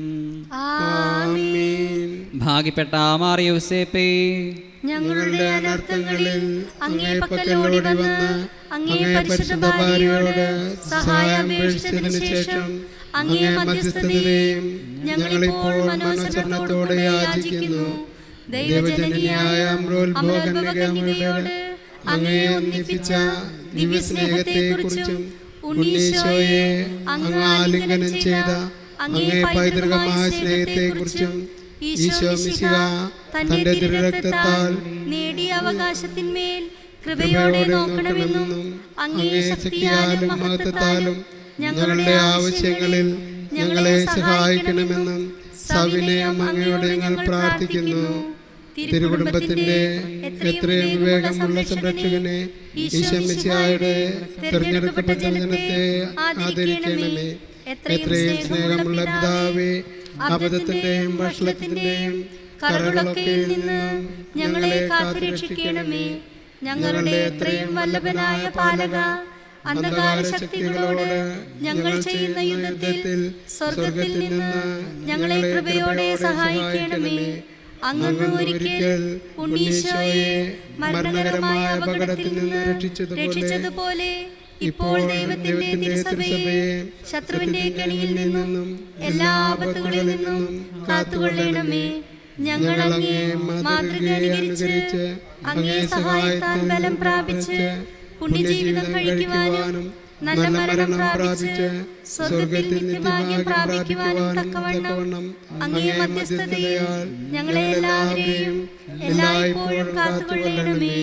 ആമേൻ ഭാഗ്യപ്പെട്ട മാറിയ യൂസേപ്പേ ഞങ്ങളുടെ അനർത്ഥങ്ങളിൽ അങ്ങേ പക്കലോടി വന്ന് അങ്ങേ പരിശുദ്ധ ഭാര്യയോട് സഹായാപേക്ഷിച്ചതിനു ശേഷം അങ്ങേ മധ്യസ്ഥതയും ഞങ്ങളിപ്പോൾ മനോസരണത്തോടെ യാചിക്കുന്നു ദൈവജനനിയായ അമരോത്ഭോഗനികയോട് അങ്ങേ ഒന്നിപ്പിച്ച ദിവ്യസ്നേഹത്തെക്കുറിച്ചും ഉണ്ണീശോയെ അങ്ങ് ആലിംഗനം ചെയ്ത അങ്ങേ പൈതൃകമായ സ്നേഹത്തെക്കുറിച്ചും ഈശോ മിശിഹ തന്റെ തിരുരക്തത്താൽ നേടിയ അവകാശത്തിന്മേൽ കൃപയോടെ നോക്കണമെന്നും അങ്ങേ ശക്തിയാലും മഹത്വത്താലും ഞങ്ങളുടെ ആവശ്യങ്ങളിൽ ഞങ്ങളെ സഹായിക്കണമെന്നും സവിനയം അങ്ങയോട് ഞങ്ങൾ പ്രാർത്ഥിക്കുന്നു തിരുകുടുംബത്തിന്റെ എത്രയും വിവേകമുള്ള സംരക്ഷകനെ ഈശമിശിയായുടെ തിരഞ്ഞെടുക്കപ്പെട്ട ജനത്തെ ആദരിക്കണമേ എത്രയും സ്നേഹമുള്ള പിതാവേ അബദ്ധത്തിന്റെയും ഭക്ഷണത്തിന്റെയും കറകളൊക്കെയിൽ നിന്ന് ഞങ്ങളെ കാത്തുരക്ഷിക്കണമേ ഞങ്ങളുടെ എത്രയും വല്ലഭനായ പാലക അന്ധകാര ശക്തികളോട് ഞങ്ങൾ ചെയ്യുന്ന യുദ്ധത്തിൽ സ്വർഗത്തിൽ നിന്ന് ഞങ്ങളെ കൃപയോടെ സഹായിക്കണമേ അങ്ങ് ഒരിക്കൽ ഉണ്ണീശോയെ മരണകരമായ അപകടത്തിൽ നിന്ന് രക്ഷിച്ചതുപോലെ ഇപ്പോൾ ദൈവത്തിന്റെ തിരുസഭയെ ശത്രുവിന്റെ കെണിയിൽ നിന്നും എല്ലാ ആപത്തുകളിൽ നിന്നും കാത്തുകൊള്ളണമേ ഞങ്ങൾ അങ്ങേ മാതൃക അനുകരിച്ച് അങ്ങേ സഹായത്താൽ ബലം പ്രാപിച്ച് പുണ്യജീവിതം കഴിക്കുവാനും നല്ല മരണം പ്രാപിച്ച് സ്വർഗത്തിൽ നിത്യഭാഗ്യം പ്രാപിക്കുവാനും തക്കവണ്ണം അങ്ങേ മധ്യസ്ഥതയാൽ ഞങ്ങളെ എല്ലാവരെയും എല്ലായ്പ്പോഴും കാത്തുകൊള്ളണമേ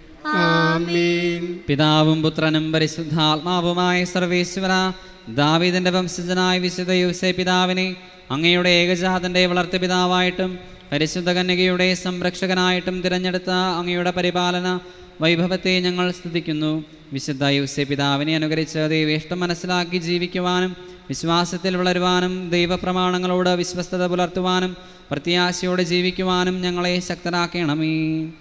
ആമേൻ പിതാവും പുത്രനും പരിശുദ്ധാത്മാവുമായ സർവേശ്വര ദാവീദിന്റെ വംശജനായ വിശുദ്ധ യൂസേ പിതാവിനെ അങ്ങയുടെ ഏകജാതന്റെ വളർത്തു പിതാവായിട്ടും പരിശുദ്ധ കന്യകയുടെ സംരക്ഷകനായിട്ടും തിരഞ്ഞെടുത്ത അങ്ങയുടെ പരിപാലന വൈഭവത്തെ ഞങ്ങൾ സ്തുതിക്കുന്നു വിശുദ്ധ യൂസേ പിതാവിനെ അനുകരിച്ച് ദൈവേഷ്ടം മനസ്സിലാക്കി ജീവിക്കുവാനും വിശ്വാസത്തിൽ വളരുവാനും ദൈവപ്രമാണങ്ങളോട് വിശ്വസ്തത പുലർത്തുവാനും പ്രത്യാശയോടെ ജീവിക്കുവാനും ഞങ്ങളെ ശക്തരാക്കണമേ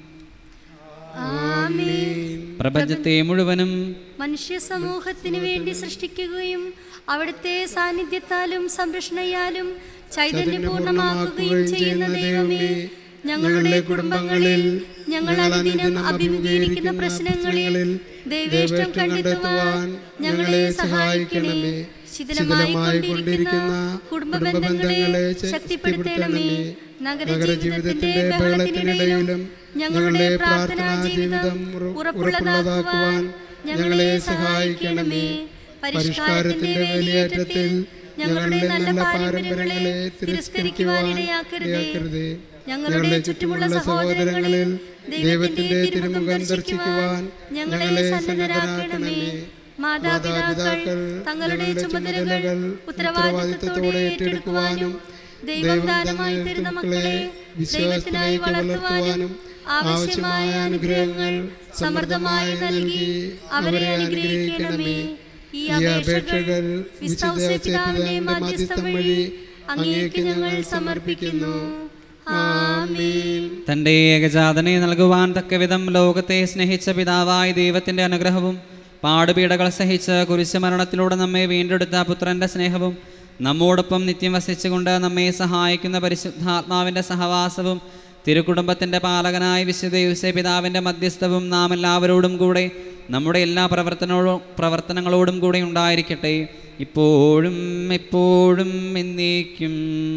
ആമേൻ പ്രപഞ്ചത്തെ മുഴുവനും മനുഷ്യ സമൂഹത്തിന് വേണ്ടി സൃഷ്ടിക്കുകയും അവിടുത്തെ സാന്നിധ്യത്താലും സംരക്ഷണയാലും ചൈതന്യപൂർണമാക്കുകയും ചെയ്യുന്ന ദൈവമേ ഞങ്ങളുടെ കുടുംബങ്ങളിൽ ഞങ്ങൾ അനുദിനം അഭിമുഖീകരിക്കുന്ന പ്രശ്നങ്ങളിൽ ദൈവേഷ്ടം കണ്ടെത്തുവാൻ ഞങ്ങളെ സഹായിക്കണമേ ശിഥിലമായി കൊണ്ടിരിക്കുന്ന കുടുംബ ബന്ധങ്ങളെ ശക്തിപ്പെടുത്തണമേ നഗരജീവിതത്തിന്റെ ബഹളത്തിനിടയിലും ഞങ്ങളുടെ പ്രാർത്ഥനാ ജീവിതം ഉറപ്പുള്ളതാക്കുവാൻ ഞങ്ങളെ സഹായിക്കണമേ പരിഷ്കാരത്തിന്റെ വേലിയേറ്റത്തിൽ ഞങ്ങളുടെ നല്ല പാരമ്പര്യങ്ങളെ തിരസ്കരിക്കുവാനിടയാക്കരുതേ ഞങ്ങളുടെ ചുറ്റുമുള്ള സഹോദരങ്ങളിൽ ദൈവത്തിന്റെ തിരുമുഖം ദർശിക്കുവാൻ ഞങ്ങളെ സന്നദ്ധരാക്കണമേ മാതാപിതാക്കൾ തങ്ങളുടെ ചുമതലകൾ ഉത്തരവാദിത്തത്തോടെ ഏറ്റെടുക്കുവാനും ദൈവം ദാനമായി തരുന്ന മക്കളെ ദൈവത്തിനായി വളർത്തുവാനും ആവശ്യമായ അനുഗ്രഹങ്ങൾ സമൃദ്ധമായി നൽകി അവരെ അനുഗ്രഹിക്കണമേ ഈ അപേക്ഷകൾ വിശ്വാസ പിതാവിന്റെ മധ്യസ്ഥം വഴി അങ്ങേക്ക് ഞങ്ങൾ സമർപ്പിക്കുന്നു ആമീൻ തൻ്റെ ഏകജാതനെ നൽകുവാൻ തക്കവിധം ലോകത്തെ സ്നേഹിച്ച പിതാവായ ദൈവത്തിൻ്റെ അനുഗ്രഹവും പാടുപീടകൾ സഹിച്ച് കുരിശുമരണത്തിലൂടെ നമ്മെ വീണ്ടെടുത്ത പുത്രൻ്റെ സ്നേഹവും നമ്മോടൊപ്പം നിത്യം വസിച്ചുകൊണ്ട് നമ്മെ സഹായിക്കുന്ന പരിശുദ്ധാത്മാവിൻ്റെ സഹവാസവും തിരുക്കുടുംബത്തിൻ്റെ പാലകനായ വിശുദ്ധ യൂസേ പിതാവിൻ്റെ മധ്യസ്ഥവും നാം എല്ലാവരോടും കൂടെ നമ്മുടെ എല്ലാ പ്രവർത്തനങ്ങളോ പ്രവർത്തനങ്ങളോടും കൂടെ ഉണ്ടായിരിക്കട്ടെ ഇപ്പോഴും എപ്പോഴും എന്നേക്കും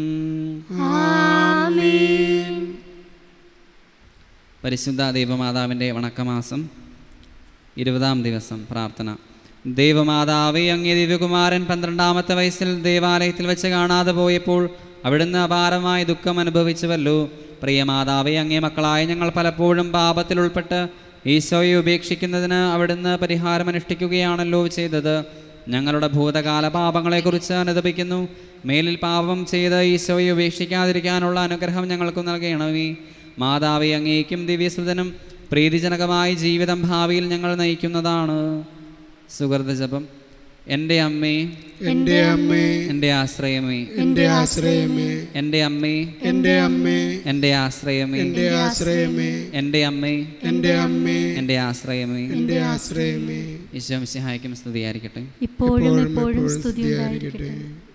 പരിശുദ്ധ ദൈവമാതാവിൻ്റെ വണക്കമാസം ഇരുപതാം ദിവസം പ്രാർത്ഥന ദൈവമാതാവേ അങ്ങേ ദിവ്യകുമാരൻ പന്ത്രണ്ടാമത്തെ വയസ്സിൽ ദേവാലയത്തിൽ വെച്ച് കാണാതെ പോയപ്പോൾ അവിടുന്ന് അപാരമായ ദുഃഖം അനുഭവിച്ചുവല്ലോ പ്രിയമാതാവേ അങ്ങേ മക്കളായ ഞങ്ങൾ പലപ്പോഴും പാപത്തിൽ ഉൾപ്പെട്ട് ഈശോയെ ഉപേക്ഷിക്കുന്നതിന് അവിടുന്ന് പരിഹാരം അനുഷ്ഠിക്കുകയാണല്ലോ ചെയ്തത് ഞങ്ങളുടെ ഭൂതകാല പാപങ്ങളെക്കുറിച്ച് അനുദപിക്കുന്നു മേലിൽ പാപം ചെയ്ത് ഈശോയെ ഉപേക്ഷിക്കാതിരിക്കാനുള്ള അനുഗ്രഹം ഞങ്ങൾക്ക് നൽകണമേ മാതാവേ അങ്ങേക്കും ദിവ്യസുതനും പ്രീതിജനകമായ ജീവിതം ഭാവിയിൽ ഞങ്ങൾ നയിക്കുന്നതാണ് സുഹൃത ജപം എൻ്റെ അമ്മേ എൻ്റെ അമ്മേ എൻ്റെ ആശ്രയമേ എൻ്റെ ആശ്രയമേ എൻ്റെ അമ്മേ എൻ്റെ അമ്മേ എൻ്റെ ആശ്രയമേ എൻ്റെ ആശ്രയമേ എൻ്റെ അമ്മേ എൻ്റെ അമ്മേ എൻ്റെ ആശ്രയമേ എൻ്റെ ആശ്രയമേ ഈശോ മിശിഹായ്ക്കും സ്തുതിയായിരിക്കട്ടെ ഇപ്പോഴും ഇപ്പോഴും എപ്പോഴും എപ്പോഴും സ്തുതി സ്തുതിയായിരിക്കട്ടെ ഉണ്ടായിരിക്കട്ടെ